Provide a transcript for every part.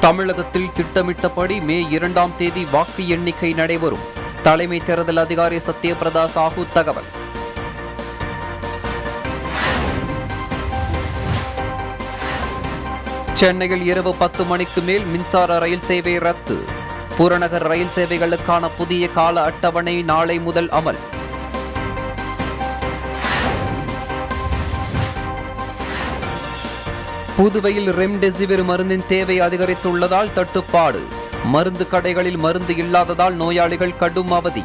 தமிழகத்தில் திட்டமிட்டபடி மே இரண்டாம் தேதி வாக்கு எண்ணிக்கை நடைபெறும் தலைமை தேர்தல் அதிகாரி சத்யபிரதா சாஹூ தகவல் சென்னையில் இரவு பத்து மணிக்கு மேல் மின்சார ரயில் சேவை ரத்து புறநகர் ரயில் சேவைகளுக்கான புதிய கால அட்டவணை நாளை முதல் அமல் புதுவையில் ரெம்டெசிவிர் மருந்தின் தேவை அதிகரித்துள்ளதால் தட்டுப்பாடு மருந்து கடைகளில் மருந்து இல்லாததால் நோயாளிகள் கடும் அவதி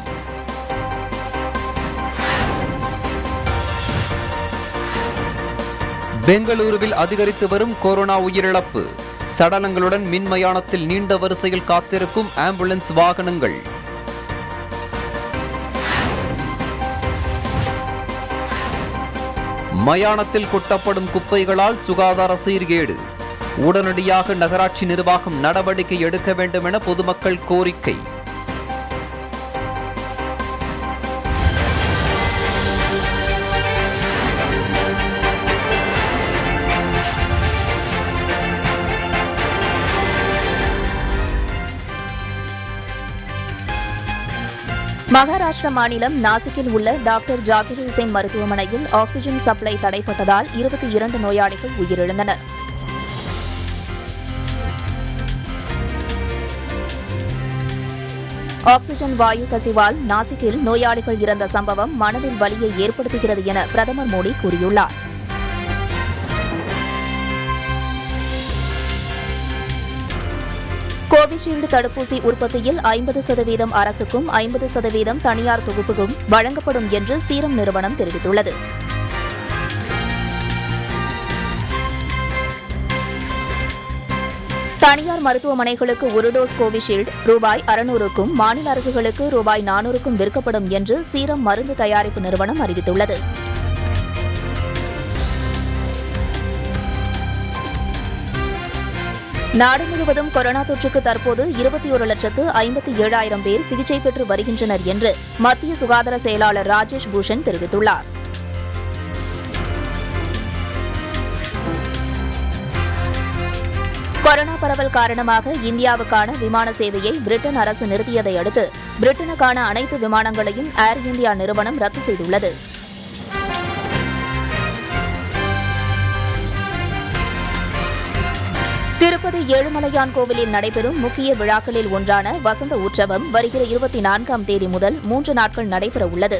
பெங்களூருவில் அதிகரித்து வரும் கொரோனா உயிரிழப்பு சடலங்களுடன் மின்மயானத்தில் நீண்ட வரிசையில் காத்திருக்கும் ஆம்புலன்ஸ் வாகனங்கள் மயானத்தில் கொட்டப்படும் குப்பைகளால் சுகாதார சீர்கேடு உடனடியாக நகராட்சி நிர்வாகம் நடவடிக்கை எடுக்க வேண்டும் என பொதுமக்கள் கோரிக்கை மகாராஷ்டிரா மாநிலம் நாசிக்கில் உள்ள டாக்டர் ஜாகிர் ஹுசேன் மருத்துவமனையில் ஆக்ஸிஜன் சப்ளை தடைப்பட்டதால் இருபத்தி இரண்டு நோயாளிகள் உயிரிழந்தனர் ஆக்ஸிஜன் வாயு கசிவால் நாசிக்கில் நோயாளிகள் இறந்த சம்பவம் மனதில் வலியை ஏற்படுத்துகிறது என பிரதமர் மோடி கூறியுள்ளார் கோவிஷீல்டு தடுப்பூசி உற்பத்தியில் ஐம்பது சதவீதம் அரசுக்கும் ஐம்பது சதவீதம் தனியார் தொகுப்புக்கும் வழங்கப்படும் என்று சீரம் நிறுவனம் தெரிவித்துள்ளது தனியார் மருத்துவமனைகளுக்கு ஒரு டோஸ் கோவிஷீல்டு ரூபாய் அறுநூறுக்கும் மாநில அரசுகளுக்கு ரூபாய் நானூறுக்கும் விற்கப்படும் என்று சீரம் மருந்து தயாரிப்பு நிறுவனம் அறிவித்துள்ளது நாடு முழுவதும் கொரோனா தொற்றுக்கு தற்போது இருபத்தி ஒரு லட்சத்து ஐம்பத்தி ஏழாயிரம் பேர் சிகிச்சை பெற்று வருகின்றனர் என்று மத்திய சுகாதார செயலாளர் ராஜேஷ் பூஷன் தெரிவித்துள்ளார் கொரோனா பரவல் காரணமாக இந்தியாவுக்கான விமான சேவையை பிரிட்டன் அரசு நிறுத்தியதை அடுத்து பிரிட்டனுக்கான அனைத்து விமானங்களையும் ஏர் இந்தியா நிறுவனம் ரத்து செய்துள்ளது திருப்பதி ஏழுமலையான் கோவிலில் நடைபெறும் முக்கிய விழாக்களில் ஒன்றான வசந்த உற்சவம் வருகிற இருபத்தி நான்காம் தேதி முதல் மூன்று நாட்கள் நடைபெற உள்ளது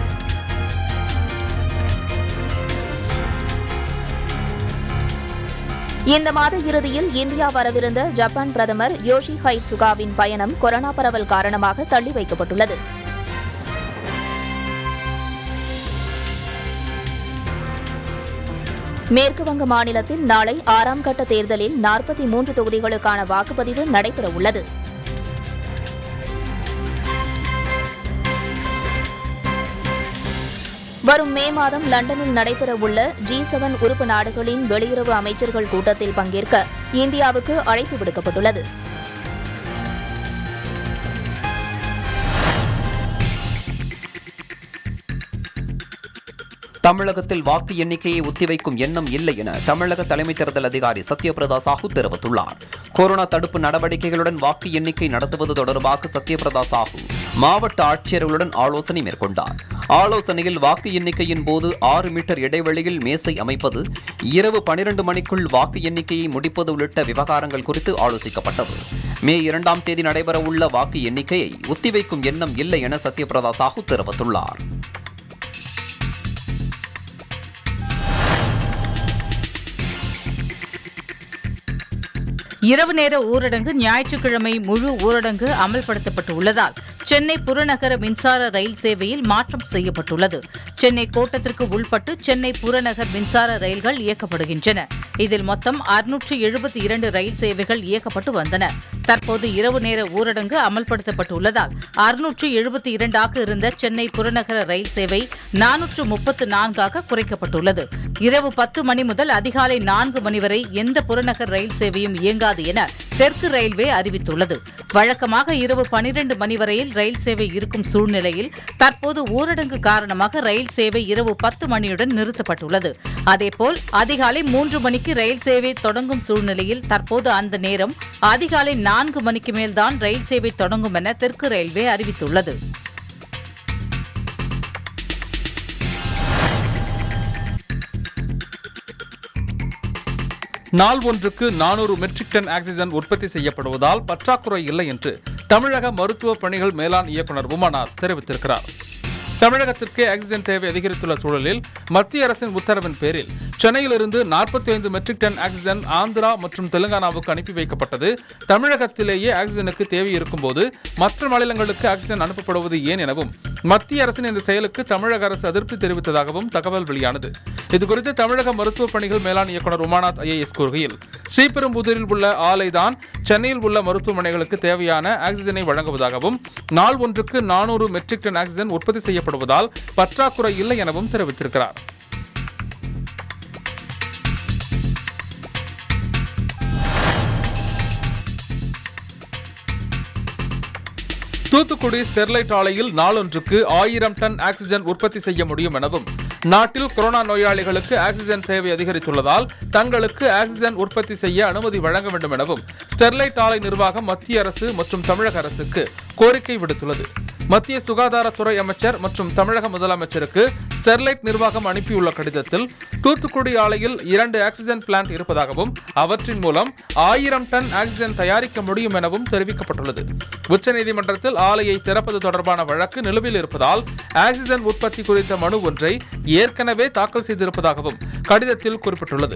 இந்த மாத இறுதியில் இந்தியா வரவிருந்த ஜப்பான் பிரதமர் யோஷி ஹைட் சுகாவின் பயணம் கொரோனா பரவல் காரணமாக தள்ளி வைக்கப்பட்டுள்ளது மேற்கு வங்க மாநிலத்தில் நாளை ஆறாம் கட்ட தேர்தலில் நாற்பத்தி மூன்று தொகுதிகளுக்கான வாக்குப்பதிவு நடைபெற உள்ளது வரும் மே மாதம் லண்டனில் நடைபெறவுள்ள ஜி செவன் உறுப்பு நாடுகளின் வெளியுறவு அமைச்சர்கள் கூட்டத்தில் பங்கேற்க இந்தியாவுக்கு அழைப்பு விடுக்கப்பட்டுள்ளது தமிழகத்தில் வாக்கு எண்ணிக்கையை ஒத்திவைக்கும் எண்ணம் இல்லை என தமிழக தலைமை தேர்தல் அதிகாரி சத்யபிரதா சாஹூ தெரிவித்துள்ளார் கொரோனா தடுப்பு நடவடிக்கைகளுடன் வாக்கு எண்ணிக்கை நடத்துவது தொடர்பாக சத்யபிரதா சாஹூ மாவட்ட ஆட்சியர்களுடன் ஆலோசனை மேற்கொண்டார் ஆலோசனையில் வாக்கு எண்ணிக்கையின் போது ஆறு மீட்டர் இடைவெளியில் மேசை அமைப்பது இரவு பனிரெண்டு மணிக்குள் வாக்கு எண்ணிக்கையை முடிப்பது உள்ளிட்ட விவகாரங்கள் குறித்து ஆலோசிக்கப்பட்டது மே இரண்டாம் தேதி நடைபெறவுள்ள வாக்கு எண்ணிக்கையை ஒத்திவைக்கும் எண்ணம் இல்லை என சத்யபிரதா சாஹூ தெரிவித்துள்ளார் இரவு நேர ஊரடங்கு ஞாயிற்றுக்கிழமை முழு ஊரடங்கு அமல்படுத்தப்பட்டு உள்ளதால் சென்னை புறநகர மின்சார ரயில் சேவையில் மாற்றம் செய்யப்பட்டுள்ளது சென்னை கோட்டத்திற்கு உள்பட்டு சென்னை புறநகர் மின்சார ரயில்கள் இயக்கப்படுகின்றன இதில் மொத்தம் அறுநூற்று எழுபத்தி இரண்டு ரயில் சேவைகள் இயக்கப்பட்டு வந்தன தற்போது இரவு நேர ஊரடங்கு அமல்படுத்தப்பட்டுள்ளதால் அறுநூற்று எழுபத்தி இரண்டாக இருந்த சென்னை புறநகர ரயில் சேவை நானூற்று முப்பத்து நான்காக குறைக்கப்பட்டுள்ளது இரவு பத்து மணி முதல் அதிகாலை நான்கு மணி வரை எந்த புறநகர் ரயில் சேவையும் இயங்காது என தெற்கு ரயில்வே அறிவித்துள்ளது வழக்கமாக இரவு பனிரெண்டு மணி வரையில் ரயில் சேவை இருக்கும் சூழ்நிலையில் தற்போது ஊரடங்கு காரணமாக ரயில் சேவை இரவு பத்து மணியுடன் நிறுத்தப்பட்டுள்ளது அதேபோல் அதிகாலை மூன்று மணிக்கு ரயில் சேவை தொடங்கும் சூழ்நிலையில் தற்போது அந்த நேரம் அதிகாலை நான்கு மணிக்கு மேல்தான் ரயில் சேவை தொடங்கும் என தெற்கு ரயில்வே அறிவித்துள்ளது நாள் ஒன்றுக்கு நானூறு மெட்ரிக் டன் ஆக்சிஜன் உற்பத்தி செய்யப்படுவதால் பற்றாக்குறை இல்லை என்று தமிழக மருத்துவ பணிகள் மேலாண் இயக்குநர் உமாநாத் தெரிவித்திருக்கிறார் தமிழகத்திற்கு ஆக்சிஜன் தேவை அதிகரித்துள்ள சூழலில் மத்திய அரசின் உத்தரவின் பேரில் சென்னையிலிருந்து நாற்பத்தி ஐந்து மெட்ரிக் டன் ஆக்சிஜன் ஆந்திரா மற்றும் தெலுங்கானாவுக்கு அனுப்பி வைக்கப்பட்டது தமிழகத்திலேயே ஆக்சிஜனுக்கு தேவை இருக்கும்போது மற்ற மாநிலங்களுக்கு ஆக்சிஜன் அனுப்பப்படுவது ஏன் எனவும் மத்திய அரசின் இந்த செயலுக்கு தமிழக அரசு அதிருப்தி தெரிவித்ததாகவும் தகவல் வெளியானது இதுகுறித்து தமிழக மருத்துவ பணிகள் மேலாண் இயக்குநர் உமாநாத் ஐஏஎஸ் கூறுகையில் ஸ்ரீபெரும்புதூரில் உள்ள ஆலைதான் சென்னையில் உள்ள மருத்துவமனைகளுக்கு தேவையான ஆக்சிஜனை வழங்குவதாகவும் நாள் ஒன்றுக்கு நானூறு மெட்ரிக் டன் ஆக்சிஜன் உற்பத்தி செய்யப்படுவதால் பற்றாக்குறை இல்லை எனவும் தெரிவித்திருக்கிறார் தூத்துக்குடி ஸ்டெர்லைட் ஆலையில் நாளொன்றுக்கு ஆயிரம் டன் ஆக்சிஜன் உற்பத்தி செய்ய முடியும் எனவும் நாட்டில் கொரோனா நோயாளிகளுக்கு ஆக்சிஜன் தேவை அதிகரித்துள்ளதால் தங்களுக்கு ஆக்சிஜன் உற்பத்தி செய்ய அனுமதி வழங்க வேண்டும் எனவும் ஸ்டெர்லைட் ஆலை நிர்வாகம் மத்திய அரசு மற்றும் தமிழக அரசுக்கு கோரிக்கை விடுத்துள்ளது மத்திய சுகாதாரத்துறை அமைச்சர் மற்றும் தமிழக முதலமைச்சருக்கு ஸ்டெர்லைட் நிர்வாகம் அனுப்பியுள்ள கடிதத்தில் தூத்துக்குடி ஆலையில் இரண்டு ஆக்சிஜன் பிளான்ட் இருப்பதாகவும் அவற்றின் மூலம் ஆயிரம் டன் ஆக்சிஜன் தயாரிக்க முடியும் எனவும் தெரிவிக்கப்பட்டுள்ளது உச்சநீதிமன்றத்தில் ஆலையை திறப்பது தொடர்பான வழக்கு நிலுவையில் இருப்பதால் ஆக்சிஜன் உற்பத்தி குறித்த மனு ஒன்றை ஏற்கனவே தாக்கல் செய்திருப்பதாகவும் கடிதத்தில் குறிப்பிட்டுள்ளது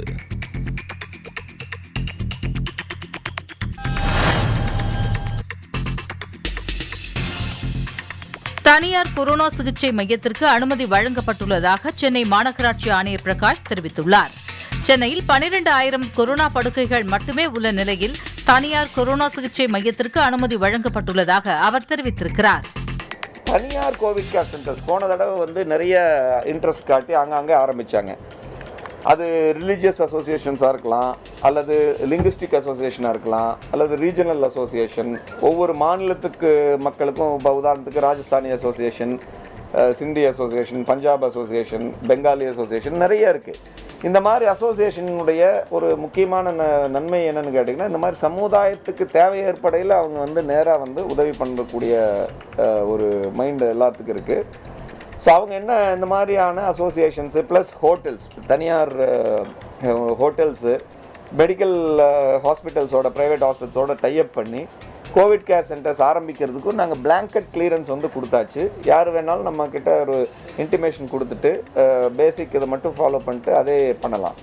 தனியார் கொரோனா சிகிச்சை மையத்திற்கு அனுமதி வழங்கப்பட்டுள்ளதாக சென்னை மாநகராட்சி ஆணையர் பிரகாஷ் தெரிவித்துள்ளார் சென்னையில் பனிரெண்டு ஆயிரம் கொரோனா படுக்கைகள் மட்டுமே உள்ள நிலையில் தனியார் கொரோனா சிகிச்சை மையத்திற்கு அனுமதி வழங்கப்பட்டுள்ளதாக அவர் தெரிவித்திருக்கிறார் தனியார் கோவிட் கேர் சென்டர்ஸ் போன தடவை வந்து நிறைய இன்ட்ரெஸ்ட் காட்டி அங்கங்கே ஆரம்பித்தாங்க அது ரிலீஜியஸ் அசோசியேஷன்ஸாக இருக்கலாம் அல்லது லிங்குஸ்டிக் அசோசியேஷனாக இருக்கலாம் அல்லது ரீஜனல் அசோசியேஷன் ஒவ்வொரு மாநிலத்துக்கு மக்களுக்கும் இப்போ உதாரணத்துக்கு Rajasthani association ah, Sindhi association Punjab association Bengali association நிறைய இருக்குது இந்த மாதிரி அசோசியேஷனுடைய ஒரு முக்கியமான ந நன்மை என்னன்னு கேட்டிங்கன்னா இந்த மாதிரி சமுதாயத்துக்கு தேவை ஏற்படையில் அவங்க வந்து நேராக வந்து உதவி பண்ணக்கூடிய அஹ், ஒரு மைண்ட் எல்லாத்துக்கும் இருக்குது ஸோ அவங்க என்ன இந்த மாதிரியான அசோசியேஷன்ஸு ப்ளஸ் ஹோட்டல்ஸ் தனியார் ஹோட்டல்ஸு மெடிக்கல் ஹாஸ்பிட்டல்ஸோட ப்ரைவேட் ஹாஸ்பிட்டல்ஸோட டைப் பண்ணி கோவிட் கேர் சென்டர்ஸ் ஆரம்பிக்கிறதுக்கும் நாங்கள் blanket clearance வந்து கொடுத்தாச்சு யார் வேணாலும் நம்ம கிட்ட ஒரு இன்டிமேஷன் கொடுத்துட்டு பேசிக் இதை மட்டும் ஃபாலோ பண்ணிட்டு அதே பண்ணலாம்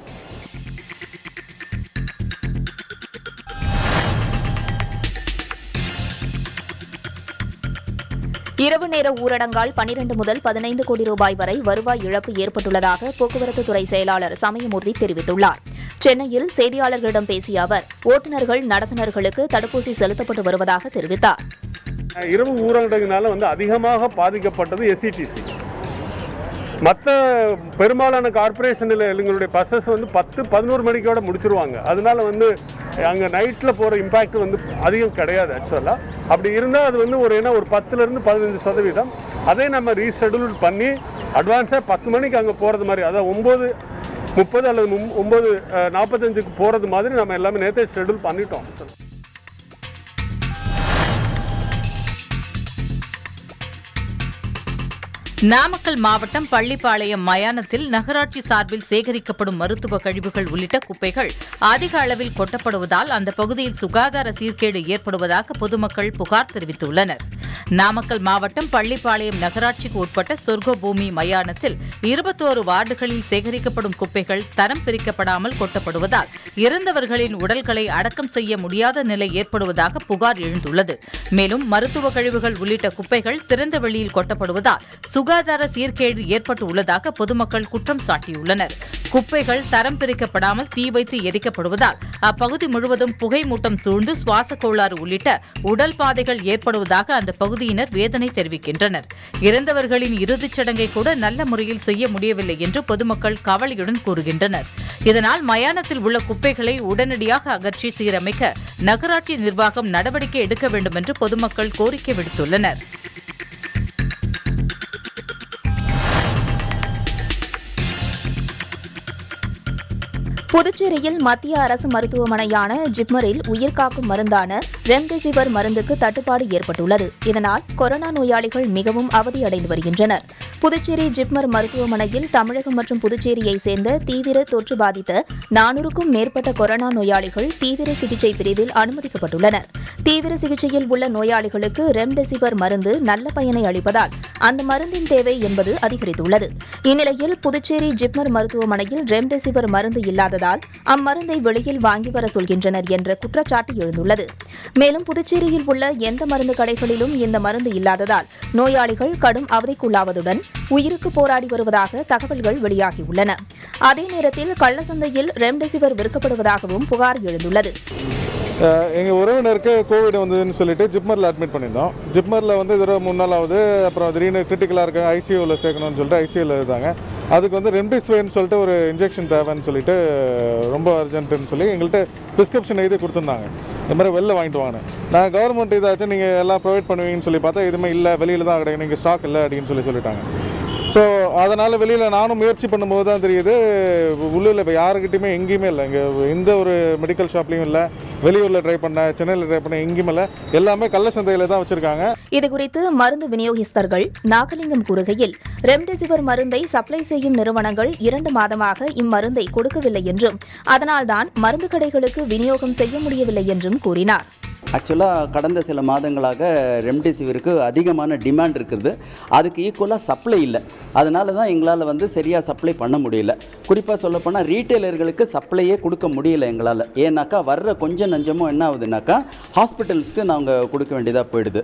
இரவு நேர ஊரடங்கால் பனிரண்டு முதல் பதினைந்து கோடி ரூபாய் வரை வருவாய் இழப்பு ஏற்பட்டுள்ளதாக போக்குவரத்து துறை செயலாளர் சமயமூர்த்தி தெரிவித்துள்ளார் சென்னையில் செய்தியாளர்களிடம் பேசிய அவர் ஓட்டுநர்கள் நடத்துனர்களுக்கு தடுப்பூசி செலுத்தப்பட்டு வருவதாக தெரிவித்தார் இரவு ஊரடங்குனால வந்து அதிகமாக பாதிக்கப்பட்டது எஸ்சிடிசி மற்ற பெரும்பாலான கார்ப்பரேஷனில் எங்களுடைய பஸ்ஸஸ் வந்து பத்து பதினோரு மணிக்கோட முடிச்சிருவாங்க அதனால வந்து அங்கே நைட்டில் போகிற இம்பேக்ட் வந்து அதிகம் கிடையாது ஆக்சுவலாக அப்படி இருந்தால் அது வந்து ஒரு என்ன ஒரு பத்துலேருந்து பதினஞ்சு சதவீதம் அதே நம்ம ரீஷெடியூல் பண்ணி அட்வான்ஸாக பத்து மணிக்கு அங்கே போகிறது மாதிரி அதாவது ஒம்பது முப்பது அல்லது மும்- ஒம்பது அஹ், நாற்பத்தஞ்சுக்கு போகிறது மாதிரி நம்ம எல்லாமே நேற்றே ஷெடியூல் பண்ணிட்டோம் நாமக்கல் மாவட்டம் பள்ளிப்பாளையம் மயானத்தில் நகராட்சி சார்பில் சேகரிக்கப்படும் மருத்துவ கழிவுகள் உள்ளிட்ட குப்பைகள் அதிக அளவில் கொட்டப்படுவதால் அந்த பகுதியில் சுகாதார சீர்கேடு ஏற்படுவதாக பொதுமக்கள் புகார் தெரிவித்துள்ளனர் நாமக்கல் மாவட்டம் பள்ளிப்பாளையம் நகராட்சிக்கு உட்பட்ட சொர்க்க பூமி மயானத்தில் இருபத்தோரு வார்டுகளில் சேகரிக்கப்படும் குப்பைகள் தரம் பிரிக்கப்படாமல் கொட்டப்படுவதால் இறந்தவர்களின் உடல்களை அடக்கம் செய்ய முடியாத நிலை ஏற்படுவதாக புகார் எழுந்துள்ளது மேலும் மருத்துவ கழிவுகள் உள்ளிட்ட குப்பைகள் திறந்த வெளியில் கொட்டப்படுவதால் சுகாதார சீர்கேடு ஏற்பட்டு உள்ளதாக பொதுமக்கள் குற்றம் சாட்டியுள்ளனர் குப்பைகள் தரம் பிரிக்கப்படாமல் தீ வைத்து எரிக்கப்படுவதால் அப்பகுதி முழுவதும் புகை மூட்டம் சூழ்ந்து சுவாச கோளாறு உள்ளிட்ட உடல் பாதைகள் ஏற்படுவதாக அந்த பகுதியினர் வேதனை தெரிவிக்கின்றனர் இறந்தவர்களின் இறுதிச் சடங்கை கூட நல்ல முறையில் செய்ய முடியவில்லை என்று பொதுமக்கள் கவலையுடன் கூறுகின்றனர் இதனால் மயானத்தில் உள்ள குப்பைகளை உடனடியாக அகற்றி சீரமைக்க நகராட்சி நிர்வாகம் நடவடிக்கை எடுக்க வேண்டும் என்று பொதுமக்கள் கோரிக்கை விடுத்துள்ளனர் புதுச்சேரியில் மத்திய அரசு மருத்துவமனையான ஜிப்மரில் உயிர்காக்கும் மருந்தான ரெம்டெசிவிர் மருந்துக்கு தட்டுப்பாடு ஏற்பட்டுள்ளது இதனால் கொரோனா நோயாளிகள் மிகவும் அவதியடைந்து வருகின்றனர் புதுச்சேரி ஜிப்மர் மருத்துவமனையில் தமிழகம் மற்றும் புதுச்சேரியை சேர்ந்த தீவிர தொற்று பாதித்த நானூறுக்கும் மேற்பட்ட கொரோனா நோயாளிகள் தீவிர சிகிச்சை பிரிவில் அனுமதிக்கப்பட்டுள்ளனர் தீவிர சிகிச்சையில் உள்ள நோயாளிகளுக்கு ரெம்டெசிவிர் மருந்து நல்ல பயனை அளிப்பதால் அந்த மருந்தின் தேவை என்பது அதிகரித்துள்ளது இந்நிலையில் புதுச்சேரி ஜிப்மர் மருத்துவமனையில் ரெம்டெசிவிர் மருந்து இல்லாததால் அம்மருந்தை வெளியில் வாங்கி வர சொல்கின்றனர் என்ற குற்றச்சாட்டு எழுந்துள்ளது மேலும் புதுச்சேரியில் உள்ள எந்த மருந்து கடைகளிலும் இந்த மருந்து இல்லாததால் நோயாளிகள் கடும் அவதிக்குள்ளாவதுடன் உயிருக்கு போராடி வருவதாக தகவல்கள் வெளியாகியுள்ளன அதே நேரத்தில் கள்ளசந்தையில் ரெம்டெசிவிர் விற்கப்படுவதாகவும் புகார் எழுந்துள்ளது எங்கள் உறவினருக்கு கோவிட் வந்ததுன்னு சொல்லிட்டு ஜிப்மரில் அட்மிட் பண்ணியிருந்தோம் ஜிப்மரில் வந்து இதோட மூணு நாள் ஆகுது அப்புறம் திடீர்னு கிரிட்டிக்கலாக இருக்காங்க ஐசியூவில் சேர்க்கணும்னு சொல்லிட்டு ஐசியூவில் இருந்தாங்க அதுக்கு வந்து ரெம்டிசிவிர்னு சொல்லிட்டு ஒரு இன்ஜெக்ஷன் தேவைன்னு சொல்லிட்டு ரொம்ப அர்ஜென்ட்டுன்னு சொல்லி எங்கள்கிட்ட ப்ரிஸ்கிரிப்ஷன் எழுதி கொடுத்துருந்தாங்க இந்த மாதிரி வெளில வாங்கிட்டு வாங்க நான் கவர்மெண்ட் இதாச்சும் நீங்கள் எல்லாம் ப்ரொவைட் பண்ணுவீங்கன்னு சொல்லி பார்த்தா எதுவுமே இல்லை வெளியில் தான் கிடைக்கும் நீங்கள் ஸ்டாக் இல்லை அப்படின்னு சொல்லி சொல்லிட்டாங்க ஸோ அதனால் வெளியில் நானும் முயற்சி பண்ணும்போது தான் தெரியுது உள்ளூரில் இப்போ யாருக்கிட்டையுமே எங்கேயுமே இல்லை இங்கே எந்த ஒரு மெடிக்கல் ஷாப்லேயும் இல்லை வெளியூரில் ட்ரை பண்ணேன் சென்னையில் ட்ரை பண்ணேன் எங்கேயுமே இல்லை எல்லாமே கள்ள சந்தையில் தான் வச்சுருக்காங்க இதுகுறித்து மருந்து விநியோகஸ்தர்கள் நாகலிங்கம் கூறுகையில் ரெம்டெசிவிர் மருந்தை சப்ளை செய்யும் நிறுவனங்கள் இரண்டு மாதமாக இம்மருந்தை கொடுக்கவில்லை என்றும் அதனால்தான் மருந்து கடைகளுக்கு விநியோகம் செய்ய முடியவில்லை என்றும் கூறினார் ஆக்சுவலாக கடந்த சில மாதங்களாக ரெம்டெசிவிருக்கு அதிகமான டிமாண்ட் இருக்குது அதுக்கு ஈக்குவலாக சப்ளை இல்லை அதனால தான் எங்களால் வந்து சரியாக சப்ளை பண்ண முடியல குறிப்பாக சொல்லப்போனால் ரீட்டைலர்களுக்கு சப்ளையே கொடுக்க முடியல எங்களால் ஏன்னாக்கா வர்ற கொஞ்சம் நஞ்சமும் என்ன ஆகுதுனாக்கா ஹாஸ்பிட்டல்ஸ்க்கு நாங்கள் கொடுக்க வேண்டியதாக போயிடுது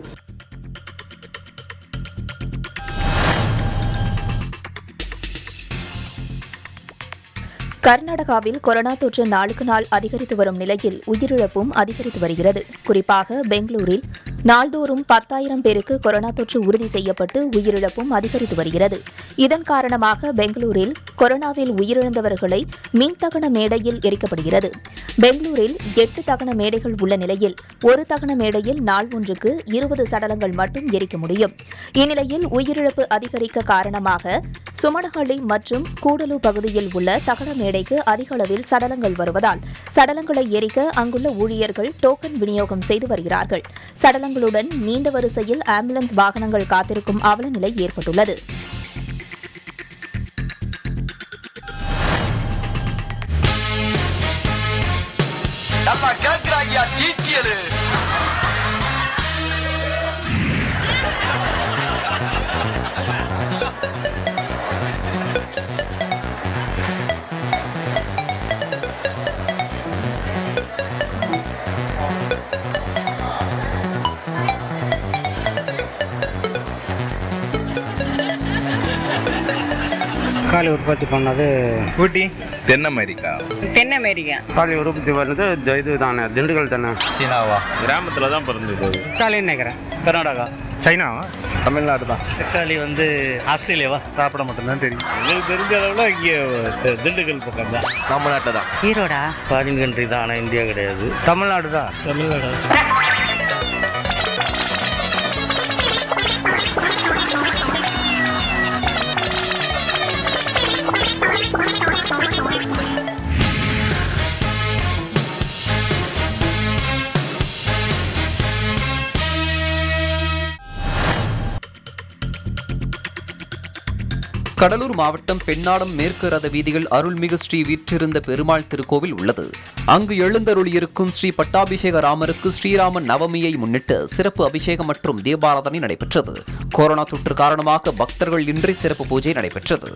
கர்நாடகாவில் கொரோனா தொற்று நாளுக்கு நாள் அதிகரித்து வரும் நிலையில் உயிரிழப்பும் அதிகரித்து வருகிறது குறிப்பாக பெங்களூரில் நாள்தோறும் பத்தாயிரம் பேருக்கு கொரோனா தொற்று உறுதி செய்யப்பட்டு உயிரிழப்பும் அதிகரித்து வருகிறது இதன் காரணமாக பெங்களூரில் கொரோனாவில் உயிரிழந்தவர்களை மின் தகன மேடையில் எரிக்கப்படுகிறது பெங்களூரில் எட்டு தகன மேடைகள் உள்ள நிலையில் ஒரு தகன மேடையில் நாள் ஒன்றுக்கு இருபது சடலங்கள் மட்டும் எரிக்க முடியும் இந்நிலையில் உயிரிழப்பு அதிகரிக்க காரணமாக சுமணஹள்ளி மற்றும் கூடலு பகுதியில் உள்ள தகன மேடைக்கு அதிக அளவில் சடலங்கள் வருவதால் சடலங்களை எரிக்க அங்குள்ள ஊழியர்கள் டோக்கன் விநியோகம் செய்து வருகிறார்கள் சடலங்களுடன் நீண்ட வரிசையில் ஆம்புலன்ஸ் வாகனங்கள் காத்திருக்கும் அவல நிலை ஏற்பட்டுள்ளது நல்லா கேக்குறாங்க டீட்டியலு தக்காளி உற்பத்தி பண்ணது ஊட்டி தென் அமெரிக்கா தென் அமெரிக்கா தக்காளி உற்பத்தி பண்ணது இது- இது தானே திண்டுக்கல் தானே சீனாவா கிராமத்தில் தான் பிறந்தது தக்காளி நினைக்கிறேன் கர்நாடகா சைனாவா தமிழ்நாடு தான் தக்காளி வந்து ஆஸ்திரேலியாவா சாப்பிட மட்டும்தான் தெரியும் எங்களுக்கு தெரிஞ்ச அளவில் இங்கே திண்டுக்கல் பக்கம் தான் நம்ம நாட்டில் தான் ஈரோடா ஃபாரின் கண்ட்ரி தான் ஆனால் இந்தியா கிடையாது தமிழ்நாடு தான் தமிழ்நாடு கடலூர் மாவட்டம் பெண்ணாடம் மேற்கு ரத வீதியில் அருள்மிகு ஸ்ரீ வீற்றிருந்த பெருமாள் திருக்கோவில் உள்ளது அங்கு எழுந்தருளியிருக்கும் ஸ்ரீ பட்டாபிஷேக ராமருக்கு ஸ்ரீராமன் நவமியை முன்னிட்டு சிறப்பு அபிஷேகம் மற்றும் தீபாராதனை நடைபெற்றது கொரோனா தொற்று காரணமாக பக்தர்கள் இன்றி சிறப்பு பூஜை நடைபெற்றது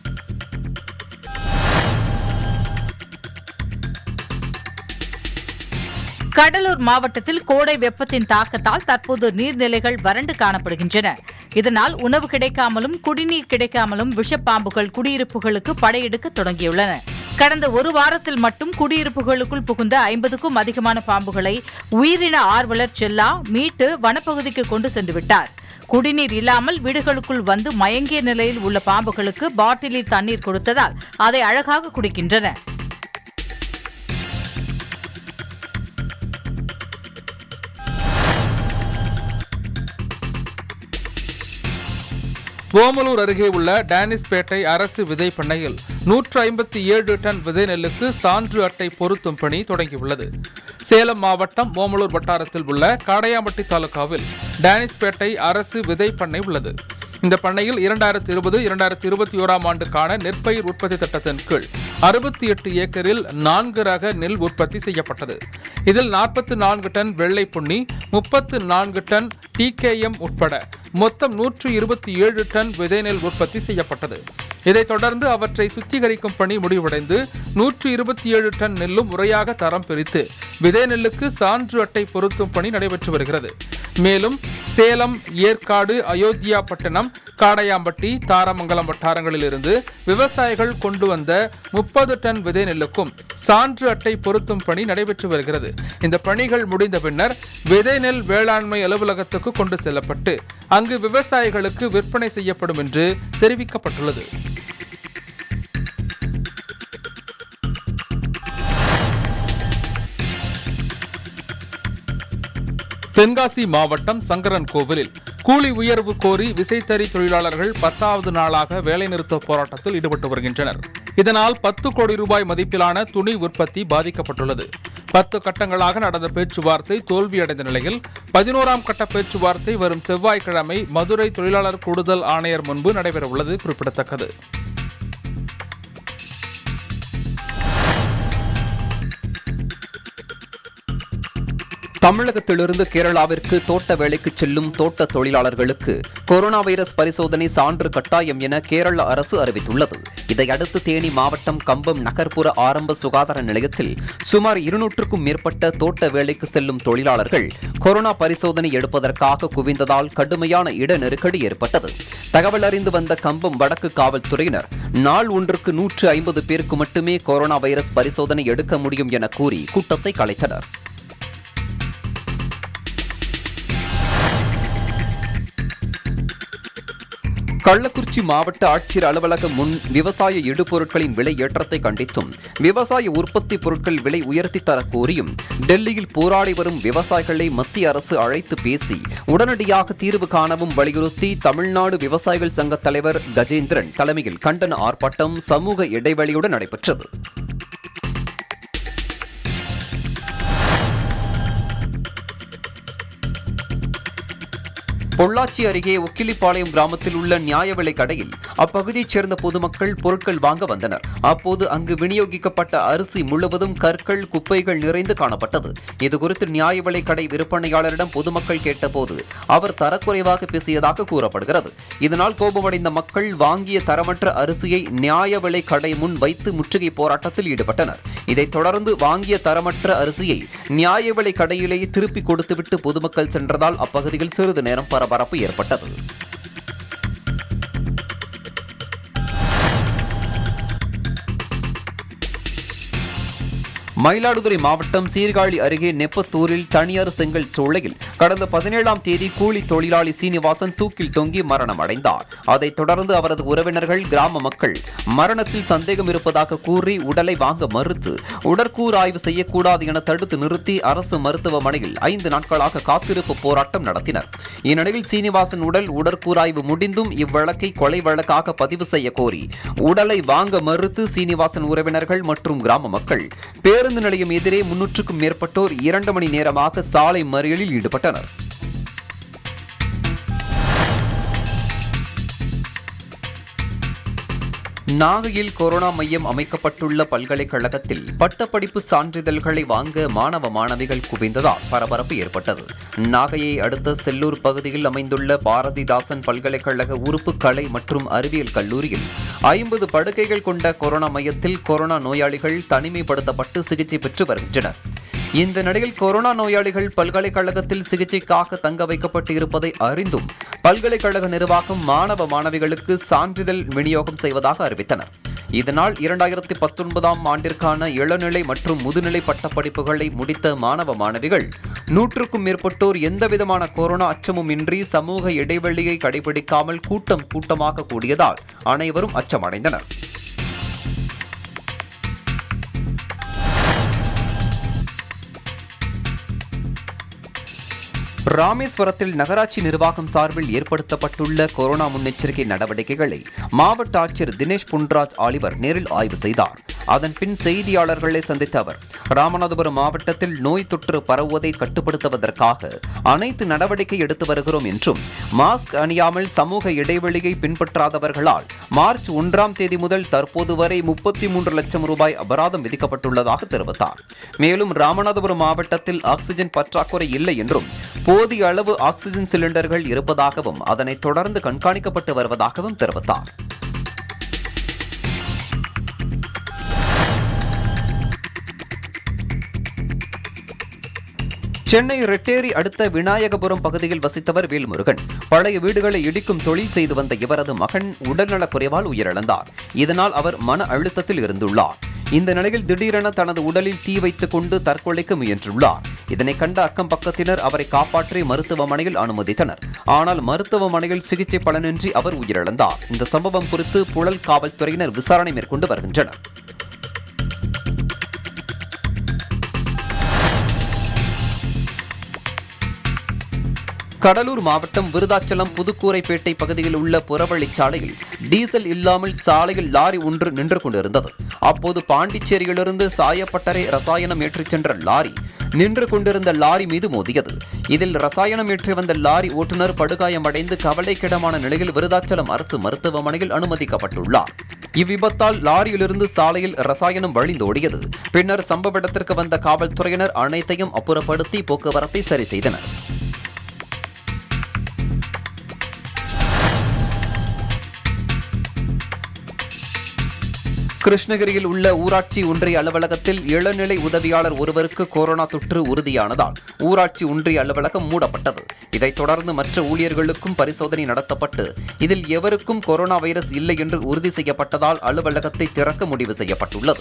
கடலூர் மாவட்டத்தில் கோடை வெப்பத்தின் தாக்கத்தால் தற்போது நீர்நிலைகள் வறண்டு காணப்படுகின்றன இதனால் உணவு கிடைக்காமலும் குடிநீர் கிடைக்காமலும் விஷப்பாம்புகள் குடியிருப்புகளுக்கு படையெடுக்க தொடங்கியுள்ளன கடந்த ஒரு வாரத்தில் மட்டும் குடியிருப்புகளுக்குள் புகுந்த ஐம்பதுக்கும் அதிகமான பாம்புகளை உயிரின ஆர்வலர் செல்லா மீட்டு வனப்பகுதிக்கு கொண்டு சென்று விட்டார் குடிநீர் இல்லாமல் வீடுகளுக்குள் வந்து மயங்கிய நிலையில் உள்ள பாம்புகளுக்கு பாட்டிலில் தண்ணீர் கொடுத்ததால் அதை அழகாக குடிக்கின்றன ஓமலூர் அருகே உள்ள டேனிஸ்பேட்டை அரசு விதை பண்ணையில் நூற்று ஐம்பத்தி ஏழு டன் விதை நெல்லுக்கு சான்று அட்டை பொருத்தும் பணி தொடங்கியுள்ளது சேலம் மாவட்டம் ஓமலூர் வட்டாரத்தில் உள்ள காடையாம்பட்டி தாலுகாவில் டேனிஸ்பேட்டை அரசு விதை பண்ணை உள்ளது இந்த பண்ணையில் இரண்டாயிரத்தி இருபது இரண்டாயிரத்தி இருபத்தி ஓராம் ஆண்டுக்கான நெற்பயிர் உற்பத்தி திட்டத்தின் கீழ் அறுபத்தி எட்டு ஏக்கரில் நான்கு ரக நெல் உற்பத்தி செய்யப்பட்டது இதில் நாற்பத்தி நான்கு டன் வெள்ளை புண்ணி முப்பத்து நான்கு டன் டிகேஎம் உட்பட மொத்தம் நூற்று இருபத்தி ஏழு டன் விதை நெல் உற்பத்தி செய்யப்பட்டது இதைத் தொடர்ந்து அவற்றை சுத்திகரிக்கும் பணி முடிவடைந்து நூற்று இருபத்தி ஏழு டன் நெல்லும் முறையாக தரம் பிரித்து விதை நெல்லுக்கு சான்று அட்டை பொருத்தும் பணி நடைபெற்று வருகிறது மேலும் சேலம் ஏற்காடு அயோத்தியாபட்டினம் காடையாம்பட்டி தாரமங்கலம் வட்டாரங்களிலிருந்து விவசாயிகள் கொண்டு வந்த முப்பது டன் விதை நெல்லுக்கும் சான்று அட்டை பொருத்தும் பணி நடைபெற்று வருகிறது இந்த பணிகள் முடிந்த பின்னர் விதை நெல் வேளாண்மை அலுவலகத்துக்கு கொண்டு செல்லப்பட்டு அங்கு விவசாயிகளுக்கு விற்பனை செய்யப்படும் என்று தெரிவிக்கப்பட்டுள்ளது தென்காசி மாவட்டம் சங்கரன் கோவிலில் கூலி உயர்வு கோரி விசைத்தறி தொழிலாளர்கள் பத்தாவது நாளாக வேலைநிறுத்த போராட்டத்தில் ஈடுபட்டு வருகின்றனர் இதனால் பத்து கோடி ரூபாய் மதிப்பிலான துணி உற்பத்தி பாதிக்கப்பட்டுள்ளது பத்து கட்டங்களாக நடந்த பேச்சுவார்த்தை தோல்வியடைந்த நிலையில் பதினோராம் கட்ட பேச்சுவார்த்தை வரும் செவ்வாய்க்கிழமை மதுரை தொழிலாளர் கூடுதல் ஆணையர் முன்பு நடைபெறவுள்ளது குறிப்பிடத்தக்கது தமிழகத்திலிருந்து கேரளாவிற்கு தோட்ட வேலைக்கு செல்லும் தோட்ட தொழிலாளர்களுக்கு கொரோனா வைரஸ் பரிசோதனை சான்று கட்டாயம் என கேரள அரசு அறிவித்துள்ளது இதையடுத்து தேனி மாவட்டம் கம்பம் நகர்ப்புற ஆரம்ப சுகாதார நிலையத்தில் சுமார் இருநூற்றுக்கும் மேற்பட்ட தோட்ட வேலைக்கு செல்லும் தொழிலாளர்கள் கொரோனா பரிசோதனை எடுப்பதற்காக குவிந்ததால் கடுமையான இட நெருக்கடி ஏற்பட்டது தகவல் அறிந்து வந்த கம்பம் வடக்கு காவல்துறையினர் நாள் ஒன்றுக்கு நூற்று ஐம்பது பேருக்கு மட்டுமே கொரோனா வைரஸ் பரிசோதனை எடுக்க முடியும் என கூறி கூட்டத்தை கலைத்தனர் கள்ளக்குறிச்சி மாவட்ட ஆட்சியர் அலுவலகம் முன் விவசாய இடுபொருட்களின் விலை ஏற்றத்தை கண்டித்தும் விவசாய உற்பத்தி பொருட்கள் விலை உயர்த்தி தர கோரியும் டெல்லியில் போராடி வரும் விவசாயிகளை மத்திய அரசு அழைத்து பேசி உடனடியாக தீர்வு காணவும் வலியுறுத்தி தமிழ்நாடு விவசாயிகள் சங்க தலைவர் கஜேந்திரன் தலைமையில் கண்டன ஆர்ப்பாட்டம் சமூக இடைவெளியுடன் நடைபெற்றது பொள்ளாச்சி அருகே ஒக்கிலிப்பாளையம் கிராமத்தில் உள்ள நியாய விலை கடையில் அப்பகுதியைச் சேர்ந்த பொதுமக்கள் பொருட்கள் வாங்க வந்தனர் அப்போது அங்கு விநியோகிக்கப்பட்ட அரிசி முழுவதும் கற்கள் குப்பைகள் நிறைந்து காணப்பட்டது இதுகுறித்து நியாய விலை கடை விற்பனையாளரிடம் பொதுமக்கள் கேட்டபோது அவர் தரக்குறைவாக பேசியதாக கூறப்படுகிறது இதனால் கோபமடைந்த மக்கள் வாங்கிய தரமற்ற அரிசியை நியாய விலை கடை முன் வைத்து முற்றுகை போராட்டத்தில் ஈடுபட்டனர் இதைத் தொடர்ந்து வாங்கிய தரமற்ற அரிசியை நியாய விலை கடையிலேயே திருப்பி கொடுத்துவிட்டு பொதுமக்கள் சென்றதால் அப்பகுதியில் சிறிது நேரம் பரபரப்பு ஏற்பட்டது மயிலாடுதுறை மாவட்டம் சீர்காழி அருகே நெப்பத்தூரில் தனியார் செங்கல் சூளையில் கடந்த பதினேழாம் தேதி கூலி தொழிலாளி சீனிவாசன் தூக்கில் தொங்கி மரணம் அடைந்தார் அதைத் தொடர்ந்து அவரது உறவினர்கள் கிராம மக்கள் மரணத்தில் சந்தேகம் இருப்பதாக கூறி உடலை வாங்க மறுத்து உடற்கூறு ஆய்வு செய்யக்கூடாது என தடுத்து நிறுத்தி அரசு மருத்துவமனையில் ஐந்து நாட்களாக காத்திருப்பு போராட்டம் நடத்தினர் இந்நிலையில் சீனிவாசன் உடல் உடற்கூறாய்வு முடிந்தும் இவ்வழக்கை கொலை வழக்காக பதிவு செய்ய கோரி உடலை வாங்க மறுத்து சீனிவாசன் உறவினர்கள் மற்றும் கிராம மக்கள் பேருந்து நிலையம் எதிரே முன்னூற்றுக்கும் மேற்பட்டோர் இரண்டு மணி நேரமாக சாலை மறியலில் ஈடுபட்டனர் நாகையில் கொரோனா மையம் அமைக்கப்பட்டுள்ள பல்கலைக்கழகத்தில் பட்டப்படிப்பு சான்றிதழ்களை வாங்க மாணவ மாணவிகள் குவிந்ததால் பரபரப்பு ஏற்பட்டது நாகையை அடுத்த செல்லூர் பகுதியில் அமைந்துள்ள பாரதிதாசன் பல்கலைக்கழக உறுப்பு கலை மற்றும் அறிவியல் கல்லூரியில் ஐம்பது படுக்கைகள் கொண்ட கொரோனா மையத்தில் கொரோனா நோயாளிகள் தனிமைப்படுத்தப்பட்டு சிகிச்சை பெற்று வருகின்றனர் இந்த நிலையில் கொரோனா நோயாளிகள் பல்கலைக்கழகத்தில் சிகிச்சைக்காக தங்க வைக்கப்பட்டு இருப்பதை அறிந்தும் பல்கலைக்கழக நிர்வாகம் மாணவ மாணவிகளுக்கு சான்றிதழ் விநியோகம் செய்வதாக அறிவித்தனர் இதனால் இரண்டாயிரத்தி பத்தொன்பதாம் ஆண்டிற்கான இளநிலை மற்றும் முதுநிலை பட்டப்படிப்புகளை முடித்த மாணவ மாணவிகள் நூற்றுக்கும் மேற்பட்டோர் எந்தவிதமான கொரோனா அச்சமும் இன்றி சமூக இடைவெளியை கடைபிடிக்காமல் கூட்டம் கூட்டமாக கூடியதால் அனைவரும் அச்சமடைந்தனர் ராமேஸ்வரத்தில் நகராட்சி நிர்வாகம் சார்பில் ஏற்படுத்தப்பட்டுள்ள கொரோனா முன்னெச்சரிக்கை நடவடிக்கைகளை மாவட்ட ஆட்சியர் தினேஷ் புன்ராஜ் ஆலிவர் நேரில் ஆய்வு செய்தார் அதன் பின் செய்தியாளர்களை சந்தித்த அவர் ராமநாதபுரம் மாவட்டத்தில் நோய் தொற்று பரவுவதை கட்டுப்படுத்துவதற்காக அனைத்து நடவடிக்கை எடுத்து வருகிறோம் என்றும் மாஸ்க் அணியாமல் சமூக இடைவெளியை பின்பற்றாதவர்களால் மார்ச் ஒன்றாம் தேதி முதல் தற்போது வரை முப்பத்தி மூன்று லட்சம் ரூபாய் அபராதம் விதிக்கப்பட்டுள்ளதாக தெரிவித்தார் மேலும் ராமநாதபுரம் மாவட்டத்தில் ஆக்சிஜன் பற்றாக்குறை இல்லை என்றும் போதிய அளவு ஆக்சிஜன் சிலிண்டர்கள் இருப்பதாகவும் அதனை தொடர்ந்து கண்காணிக்கப்பட்டு வருவதாகவும் தெரிவித்தார் சென்னை ரெட்டேரி அடுத்த விநாயகபுரம் பகுதியில் வசித்தவர் வேல்முருகன் பழைய வீடுகளை இடிக்கும் தொழில் செய்து வந்த இவரது மகன் உடல்நலக் குறைவால் உயிரிழந்தார் இதனால் அவர் மன அழுத்தத்தில் இருந்துள்ளார் இந்த நிலையில் திடீரென தனது உடலில் தீ வைத்துக் கொண்டு தற்கொலைக்கு முயன்றுள்ளார் இதனை கண்ட அக்கம் பக்கத்தினர் அவரை காப்பாற்றி மருத்துவமனையில் அனுமதித்தனர் ஆனால் மருத்துவமனையில் சிகிச்சை பலனின்றி அவர் உயிரிழந்தார் இந்த சம்பவம் குறித்து புழல் காவல்துறையினர் விசாரணை மேற்கொண்டு வருகின்றனர் கடலூர் மாவட்டம் விருதாச்சலம் புதுக்கூரைப்பேட்டை பகுதியில் உள்ள புறவழிச்சாலையில் டீசல் இல்லாமல் சாலையில் லாரி ஒன்று நின்று கொண்டிருந்தது அப்போது பாண்டிச்சேரியிலிருந்து சாயப்பட்டறை ரசாயனம் ஏற்றிச் சென்ற லாரி நின்று கொண்டிருந்த லாரி மீது மோதியது இதில் ரசாயனம் ஏற்றி வந்த லாரி ஓட்டுநர் படுகாயமடைந்து கவலைக்கிடமான நிலையில் விருதாச்சலம் அரசு மருத்துவமனையில் அனுமதிக்கப்பட்டுள்ளார் இவ்விபத்தால் லாரியிலிருந்து சாலையில் ரசாயனம் வழிந்தோடியது பின்னர் சம்பவ இடத்திற்கு வந்த காவல்துறையினர் அனைத்தையும் அப்புறப்படுத்தி போக்குவரத்தை சரி செய்தனர் கிருஷ்ணகிரியில் உள்ள ஊராட்சி ஒன்றிய அலுவலகத்தில் இளநிலை உதவியாளர் ஒருவருக்கு கொரோனா தொற்று உறுதியானதால் ஊராட்சி ஒன்றிய அலுவலகம் மூடப்பட்டது இதைத் தொடர்ந்து மற்ற ஊழியர்களுக்கும் பரிசோதனை நடத்தப்பட்டு இதில் எவருக்கும் கொரோனா வைரஸ் இல்லை என்று உறுதி செய்யப்பட்டதால் அலுவலகத்தை திறக்க முடிவு செய்யப்பட்டுள்ளது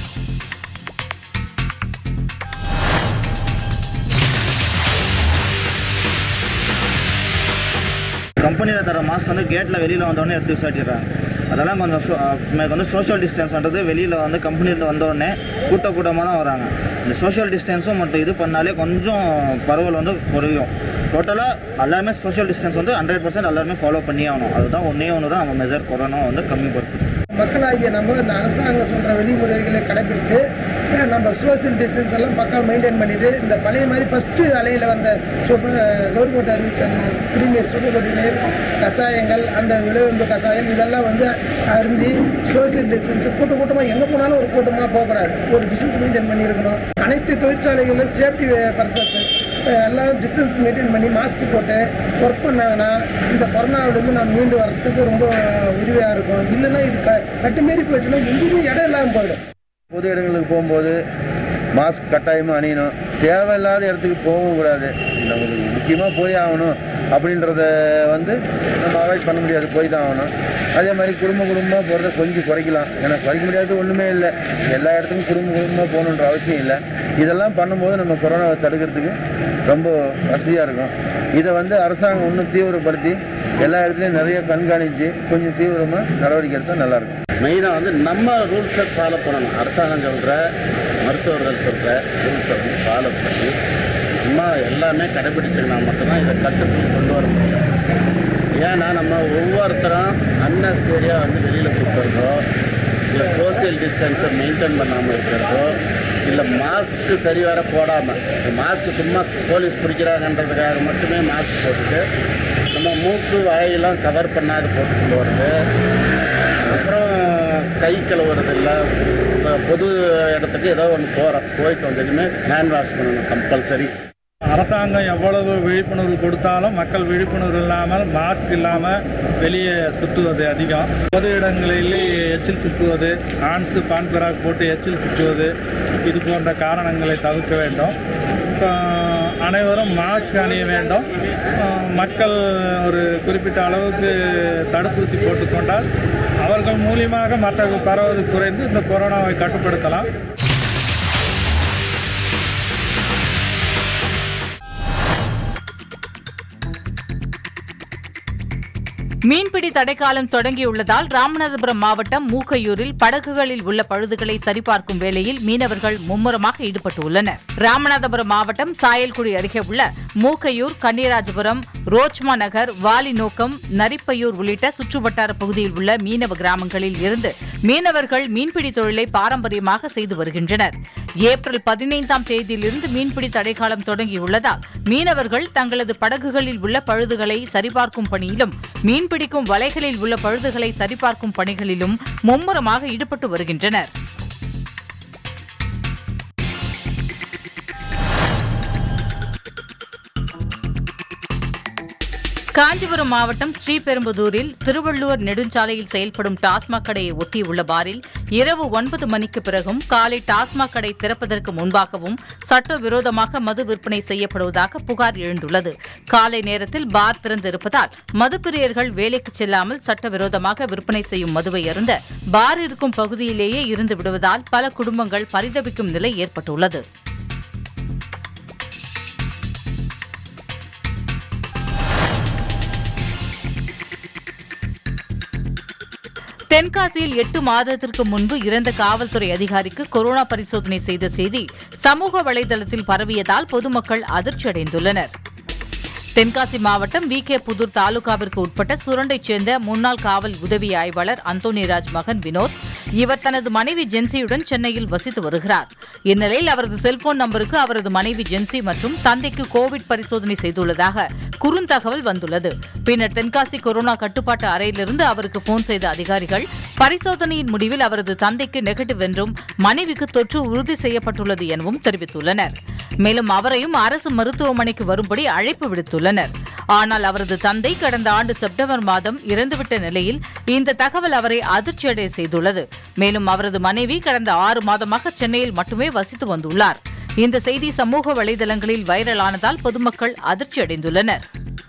கம்பெனியில் தர மாஸ்க் வந்து கேட்டில் வெளியில் வந்தோடனே எடுத்து விசாட்டிடுறாங்க அதெல்லாம் கொஞ்சம் சோ- அஹ் எனக்கு வந்து சோஷியல் டிஸ்டன்ஸ்ன்றது வெளியில் வந்து கம்பெனியில் வந்தோடனே கூட்ட கூட்டமாக தான் வராங்க இந்த சோஷியல் டிஸ்டன்ஸும் மட்டும் இது பண்ணாலே கொஞ்சம் பரவல் வந்து குறையும் டோட்டலாக எல்லாருமே சோஷியல் டிஸ்டன்ஸ் வந்து ஹண்ட்ரட் பர்சன்ட் எல்லாருமே ஃபாலோ பண்ணியே ஆகணும் அதுதான் ஒன்றே ஒன்று தான் நம்ம மெஜர் கொரோனா வந்து கம்மிப்படுத்தும் மக்களாகிய நம்ம இந்த அரசாங்கம் சொல்கிற விதிமுறைகளை கடைபிடித்து அஹ், நம்ம சோசியல் டிஸ்டன்ஸ் எல்லாம் பக்கா மெயின்டைன் பண்ணிட்டு இந்த பழைய மாதிரி ஃபஸ்ட்டு அலையில் வந்த கவர்மெண்ட் அறிவிச்ச அந்த குடிநீர் சுடு குடிநீர் கஷாயங்கள் அந்த விளைவெம்பு கஷாயம் இதெல்லாம் வந்து அருந்தி சோசியல் டிஸ்டன்ஸ் கூட்ட கூட்டமாக எங்கே போனாலும் ஒரு கூட்டமாக போகக்கூடாது ஒரு டிஸ்டன்ஸ் மெயின்டைன் பண்ணி இருக்கணும் அனைத்து தொழிற்சாலைகளிலும் சேஃப்டி பர்பஸ் எல்லாம் டிஸ்டன்ஸ் மெயின்டைன் பண்ணி மாஸ்க் போட்டு ஒர்க் பண்ணாங்கன்னா இந்த கொரோனாவிலேருந்து நம்ம மீண்டு வர்றதுக்கு ரொம்ப உதவியாக இருக்கும் இல்லைன்னா இது க கட்டுமீறி போச்சுன்னா எங்கேயுமே இடம் இல்லாமல் போயிடும் பொது இடங்களுக்கு போகும்போது மாஸ்க் கட்டாயமாக அணியணும் தேவையில்லாத இடத்துக்கு போகவும் கூடாது நமக்கு முக்கியமாக போய் ஆகணும் அப்படின்றத வந்து நம்ம அவாய்ட் பண்ண முடியாது போய் தான் ஆகணும் அதே மாதிரி குடும்ப குடும்பமாக போகிறத கொஞ்சம் குறைக்கலாம் ஏன்னா குறைக்க முடியாது ஒன்றுமே இல்லை எல்லா இடத்துக்கும் குடும்ப குடும்பமாக போகணுன்ற அவசியம் இல்லை இதெல்லாம் பண்ணும்போது நம்ம கொரோனாவை தடுக்கிறதுக்கு ரொம்ப வசதியாக இருக்கும் இதை வந்து அரசாங்கம் இன்னும் தீவிரப்படுத்தி எல்லா இடத்துலையும் நிறைய கண்காணித்து கொஞ்சம் தீவிரமாக நடவடிக்கை எடுத்தால் நல்லாயிருக்கும் மெயினாக வந்து நம்ம ரூல்ஸை ஃபாலோ பண்ணணும் அரசாங்கம் சொல்கிற மருத்துவர்கள் சொல்கிற ரூல்ஸை வந்து ஃபாலோ பண்ணி நம்ம எல்லாமே கடைபிடிச்சோம்னா மட்டும்தான் இதை கட்டுக்குள் கொண்டு வர முடியும் ஏன்னா நம்ம ஒவ்வொருத்தரும் அன்னெசரியாக வந்து வெளியில் சுற்றுறதோ இல்லை சோசியல் டிஸ்டன்ஸை மெயின்டைன் பண்ணாமல் இருக்கிறதோ இல்லை மாஸ்க்கு சரி வர போடாமல் மாஸ்க் சும்மா போலீஸ் பிடிக்கிறாங்கன்றதுக்காக மட்டுமே மாஸ்க் போட்டுட்டு நம்ம மூக்கு வாயெல்லாம் கவர் பண்ணாது போட்டுக்கிட்டு வருது அப்புறம் கை கழுவுறது இல்லை இப்போ பொது இடத்துக்கு ஏதோ ஒன்று போகிறோம் போயிட்டு வந்ததுமே ஹேண்ட் வாஷ் பண்ணணும் கம்பல்சரி அரசாங்கம் எவ்வளவு விழிப்புணர்வு கொடுத்தாலும் மக்கள் விழிப்புணர்வு இல்லாமல் மாஸ்க் இல்லாமல் வெளியே சுற்றுவது அதிகம் பொது இடங்களில் எச்சில் துப்புவது ஆன்ஸு பான்பிராக் போட்டு எச்சில் துப்புவது இது போன்ற காரணங்களை தவிர்க்க வேண்டும் இப்போ அனைவரும் மாஸ்க் அணிய வேண்டும் அஹ் மக்கள் ஒரு குறிப்பிட்ட அளவுக்கு தடுப்பூசி போட்டுக்கொண்டால் அவர்கள் மூலியமாக மற்ற பரவது குறைந்து இந்த கொரோனாவை கட்டுப்படுத்தலாம் மீன்பிடி தடைக்காலம் தொடங்கியுள்ளதால் ராமநாதபுரம் மாவட்டம் மூக்கையூரில் படகுகளில் உள்ள பழுதுகளை சரிபார்க்கும் வேளையில் மீனவர்கள் மும்முரமாக ஈடுபட்டுள்ளனர் ராமநாதபுரம் மாவட்டம் சாயல்குடி அருகே உள்ள மூக்கையூர் கன்னிராஜபுரம் ரோச்மா நகர் வாலிநோக்கம் நரிப்பையூர் உள்ளிட்ட சுற்றுவட்டார பகுதியில் உள்ள மீனவ கிராமங்களில் இருந்து மீனவர்கள் மீன்பிடி தொழிலை பாரம்பரியமாக செய்து வருகின்றனர் ஏப்ரல் பதினைந்தாம் தேதியிலிருந்து மீன்பிடி தடைக்காலம் தொடங்கியுள்ளதால் மீனவர்கள் தங்களது படகுகளில் உள்ள பழுதுகளை சரிபார்க்கும் பணியிலும் மீன்பிடிக்கும் வலைகளில் உள்ள பழுதுகளை சரிபார்க்கும் பணிகளிலும் மும்முரமாக ஈடுபட்டு வருகின்றனர் காஞ்சிபுரம் மாவட்டம் ஸ்ரீபெரும்புதூரில் திருவள்ளூர் நெடுஞ்சாலையில் செயல்படும் டாஸ்மாக் கடையை ஒட்டியுள்ள பாரில் இரவு ஒன்பது மணிக்கு பிறகும் காலை டாஸ்மாக் கடை திறப்பதற்கு முன்பாகவும் சட்டவிரோதமாக மது விற்பனை செய்யப்படுவதாக புகார் எழுந்துள்ளது காலை நேரத்தில் பார் திறந்து இருப்பதால் மதுப்பிரியர்கள் வேலைக்கு செல்லாமல் சட்டவிரோதமாக விற்பனை செய்யும் மதுவை அருந்த பார் இருக்கும் பகுதியிலேயே இருந்து விடுவதால் பல குடும்பங்கள் பரிதவிக்கும் நிலை ஏற்பட்டுள்ளது தென்காசியில் எட்டு மாதத்திற்கு முன்பு இறந்த காவல்துறை அதிகாரிக்கு கொரோனா பரிசோதனை செய்த செய்தி சமூக வலைதளத்தில் பரவியதால் பொதுமக்கள் அதிர்ச்சியடைந்துள்ளனர் தென்காசி மாவட்டம் வி கே புதூர் தாலுகாவிற்கு உட்பட்ட சுரண்டைச் சேர்ந்த முன்னாள் காவல் உதவி ஆய்வாளர் அந்தோனிராஜ் மகன் வினோத் இவர் தனது மனைவி ஜென்சியுடன் சென்னையில் வசித்து வருகிறார் இந்நிலையில் அவரது செல்போன் நம்பருக்கு அவரது மனைவி ஜென்சி மற்றும் தந்தைக்கு கோவிட் பரிசோதனை செய்துள்ளதாக குறுந்தகவல் வந்துள்ளது பின்னர் தென்காசி கொரோனா கட்டுப்பாட்டு அறையிலிருந்து அவருக்கு போன் செய்த அதிகாரிகள் பரிசோதனையின் முடிவில் அவரது தந்தைக்கு நெகட்டிவ் என்றும் மனைவிக்கு தொற்று உறுதி செய்யப்பட்டுள்ளது எனவும் தெரிவித்துள்ளனர் மேலும் அவரையும் அரசு மருத்துவமனைக்கு வரும்படி அழைப்பு விடுத்துள்ளனர் ஆனால் அவரது தந்தை கடந்த ஆண்டு செப்டம்பர் மாதம் இறந்துவிட்ட நிலையில் இந்த தகவல் அவரை அதிர்ச்சியடைய செய்துள்ளது மேலும் அவரது மனைவி கடந்த ஆறு மாதமாக சென்னையில் மட்டுமே வசித்து வந்துள்ளார் இந்த செய்தி சமூக வலைதளங்களில் வைரலானதால் பொதுமக்கள் அதிர்ச்சியடைந்துள்ளனர்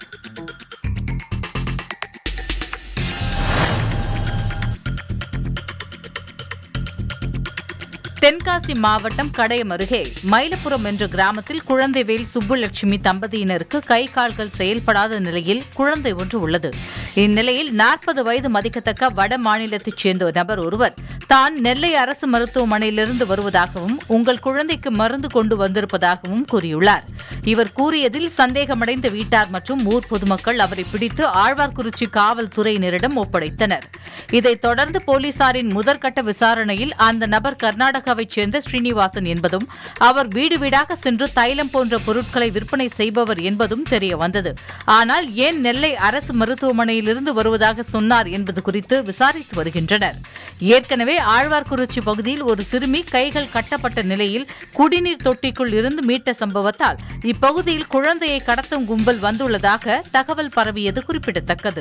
தென்காசி மாவட்டம் கடையம் அருகே மயிலப்புரம் என்ற கிராமத்தில் குழந்தைவேல் சுப்புலட்சுமி தம்பதியினருக்கு கை கால்கள் செயல்படாத நிலையில் குழந்தை ஒன்று உள்ளது இந்நிலையில் நாற்பது வயது மதிக்கத்தக்க வட மாநிலத்தைச் சேர்ந்த நபர் ஒருவர் தான் நெல்லை அரசு மருத்துவமனையிலிருந்து வருவதாகவும் உங்கள் குழந்தைக்கு மருந்து கொண்டு வந்திருப்பதாகவும் கூறியுள்ளார் இவர் கூறியதில் சந்தேகமடைந்த வீட்டார் மற்றும் ஊர் பொதுமக்கள் அவரை பிடித்து ஆழ்வார்குறிச்சி காவல்துறையினரிடம் ஒப்படைத்தனர் இதைத் தொடர்ந்து போலீசாரின் முதற்கட்ட விசாரணையில் அந்த நபர் கர்நாடகாவைச் சேர்ந்த ஸ்ரீனிவாசன் என்பதும் அவர் வீடு வீடாக சென்று தைலம் போன்ற பொருட்களை விற்பனை செய்பவர் என்பதும் தெரிய வந்தது ஆனால் ஏன் நெல்லை அரசு மருத்துவமனையிலிருந்து வருவதாக சொன்னார் என்பது குறித்து விசாரித்து வருகின்றனர் ஏற்கனவே ஆழ்வார்குறிச்சி பகுதியில் ஒரு சிறுமி கைகள் கட்டப்பட்ட நிலையில் குடிநீர் தொட்டிக்குள் இருந்து மீட்ட சம்பவத்தால் இப்பகுதியில் குழந்தையை கடத்தும் கும்பல் வந்துள்ளதாக தகவல் பரவியது குறிப்பிடத்தக்கது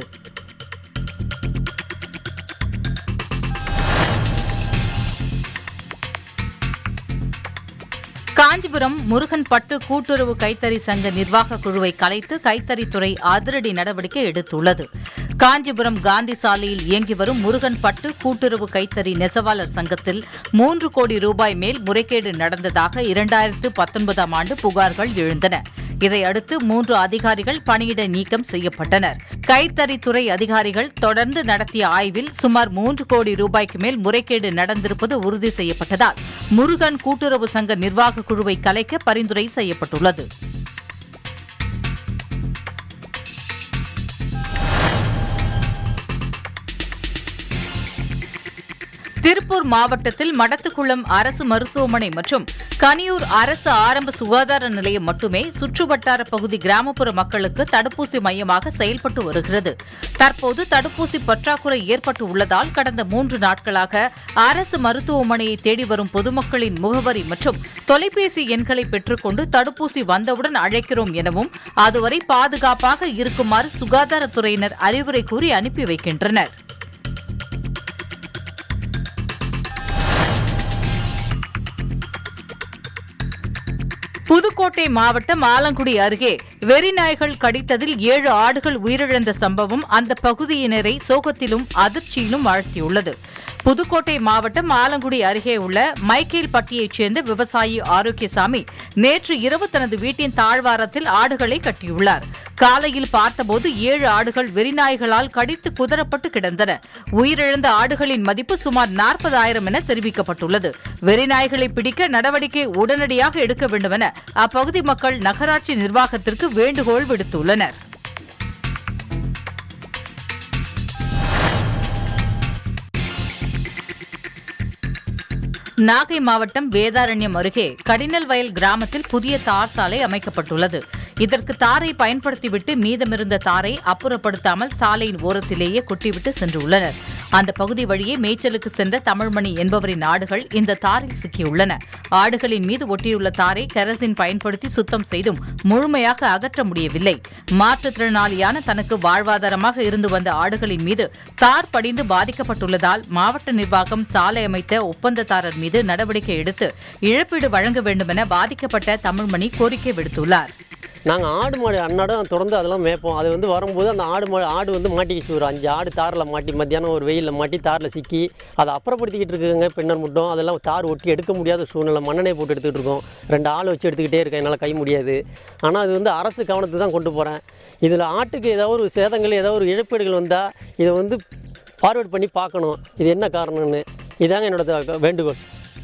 காஞ்சிபுரம் முருகன் பட்டு கூட்டுறவு கைத்தறி சங்க நிர்வாக குழுவை கலைத்து கைத்தறித்துறை அதிரடி நடவடிக்கை எடுத்துள்ளது காஞ்சிபுரம் காந்தி சாலையில் இயங்கி வரும் முருகன் பட்டு கூட்டுறவு கைத்தறி நெசவாளர் சங்கத்தில் மூன்று கோடி ரூபாய் மேல் முறைகேடு நடந்ததாக இரண்டாயிரத்து பத்தொன்பதாம் ஆண்டு புகார்கள் எழுந்தன இதையடுத்து மூன்று அதிகாரிகள் பணியிட நீக்கம் செய்யப்பட்டனர் கைத்தறித்துறை அதிகாரிகள் தொடர்ந்து நடத்திய ஆய்வில் சுமார் மூன்று கோடி ரூபாய்க்கு மேல் முறைகேடு நடந்திருப்பது உறுதி செய்யப்பட்டதால் முருகன் கூட்டுறவு சங்க நிர்வாக குழுவை கலைக்க பரிந்துரை செய்யப்பட்டுள்ளது திருப்பூர் மாவட்டத்தில் மடத்துக்குளம் அரசு மருத்துவமனை மற்றும் கனியூர் அரசு ஆரம்ப சுகாதார நிலையம் மட்டுமே சுற்றுவட்டார பகுதி கிராமப்புற மக்களுக்கு தடுப்பூசி மையமாக செயல்பட்டு வருகிறது தற்போது தடுப்பூசி பற்றாக்குறை ஏற்பட்டு உள்ளதால் கடந்த மூன்று நாட்களாக அரசு மருத்துவமனையை தேடி வரும் பொதுமக்களின் முகவரி மற்றும் தொலைபேசி எண்களை பெற்றுக்கொண்டு தடுப்பூசி வந்தவுடன் அழைக்கிறோம் எனவும் அதுவரை பாதுகாப்பாக இருக்குமாறு சுகாதாரத்துறையினர் அறிவுரை கூறி அனுப்பி வைக்கின்றனர் புதுக்கோட்டை மாவட்டம் ஆலங்குடி அருகே வெறிநாய்கள் கடித்ததில் ஏழு ஆடுகள் உயிரிழந்த சம்பவம் அந்த பகுதியினரை சோகத்திலும் அதிர்ச்சியிலும் ஆழ்த்தியுள்ளது புதுக்கோட்டை மாவட்டம் ஆலங்குடி அருகே உள்ள மைக்கேல்பட்டியைச் சேர்ந்த விவசாயி ஆரோக்கியசாமி நேற்று இரவு தனது வீட்டின் தாழ்வாரத்தில் ஆடுகளை கட்டியுள்ளார் காலையில் பார்த்தபோது ஏழு ஆடுகள் வெறிநாய்களால் கடித்து குதறப்பட்டு கிடந்தன உயிரிழந்த ஆடுகளின் மதிப்பு சுமார் நாற்பதாயிரம் என தெரிவிக்கப்பட்டுள்ளது வெறிநாய்களை பிடிக்க நடவடிக்கை உடனடியாக எடுக்க வேண்டும் என அப்பகுதி மக்கள் நகராட்சி நிர்வாகத்திற்கு வேண்டுகோள் விடுத்துள்ளனர் நாகை மாவட்டம் வேதாரண்யம் அருகே கடினல் வயல் கிராமத்தில் புதிய தார் சாலை அமைக்கப்பட்டுள்ளது இதற்கு தாரை பயன்படுத்திவிட்டு மீதமிருந்த தாரை அப்புறப்படுத்தாமல் சாலையின் ஓரத்திலேயே கொட்டிவிட்டு சென்றுள்ளனர் அந்த பகுதி வழியே மேய்ச்சலுக்கு சென்ற தமிழ்மணி என்பவரின் ஆடுகள் இந்த தாரில் சிக்கியுள்ளன ஆடுகளின் மீது ஒட்டியுள்ள தாரை கெரசின் பயன்படுத்தி சுத்தம் செய்தும் முழுமையாக அகற்ற முடியவில்லை மாற்றுத்திறனாளியான தனக்கு வாழ்வாதாரமாக இருந்து வந்த ஆடுகளின் மீது தார் படிந்து பாதிக்கப்பட்டுள்ளதால் மாவட்ட நிர்வாகம் சாலை அமைத்த ஒப்பந்ததாரர் மீது நடவடிக்கை எடுத்து இழப்பீடு வழங்க வேண்டும் என பாதிக்கப்பட்ட தமிழ்மணி கோரிக்கை விடுத்துள்ளார் நாங்கள் ஆடு மாடு அன்னாடம் தொடர்ந்து அதெல்லாம் மேய்ப்போம் அது வந்து வரும்போது அந்த ஆடு மாடு ஆடு வந்து மாட்டிக்கிச்சு ஒரு அஞ்சு ஆடு தாரில் மாட்டி மத்தியானம் ஒரு வெயிலில் மாட்டி தாரில் சிக்கி அதை அப்புறப்படுத்திக்கிட்டு இருக்குங்க பின்னர் மட்டும் அதெல்லாம் தார் ஒட்டி எடுக்க முடியாத சூழ்நிலை மண்ணெண்ணெய் போட்டு எடுத்துகிட்டு இருக்கோம் ரெண்டு ஆள் வச்சு எடுத்துக்கிட்டே இருக்கேன் என்னால் கை முடியாது ஆனால் அது வந்து அரசு கவனத்துக்கு தான் கொண்டு போகிறேன் இதில் ஆட்டுக்கு ஏதாவது ஒரு சேதங்கள் ஏதாவது ஒரு இழப்பீடுகள் வந்தால் இதை வந்து ஃபார்வேர்ட் பண்ணி பார்க்கணும் இது என்ன காரணம்னு இதாங்க என்னோட வேண்டுகோள்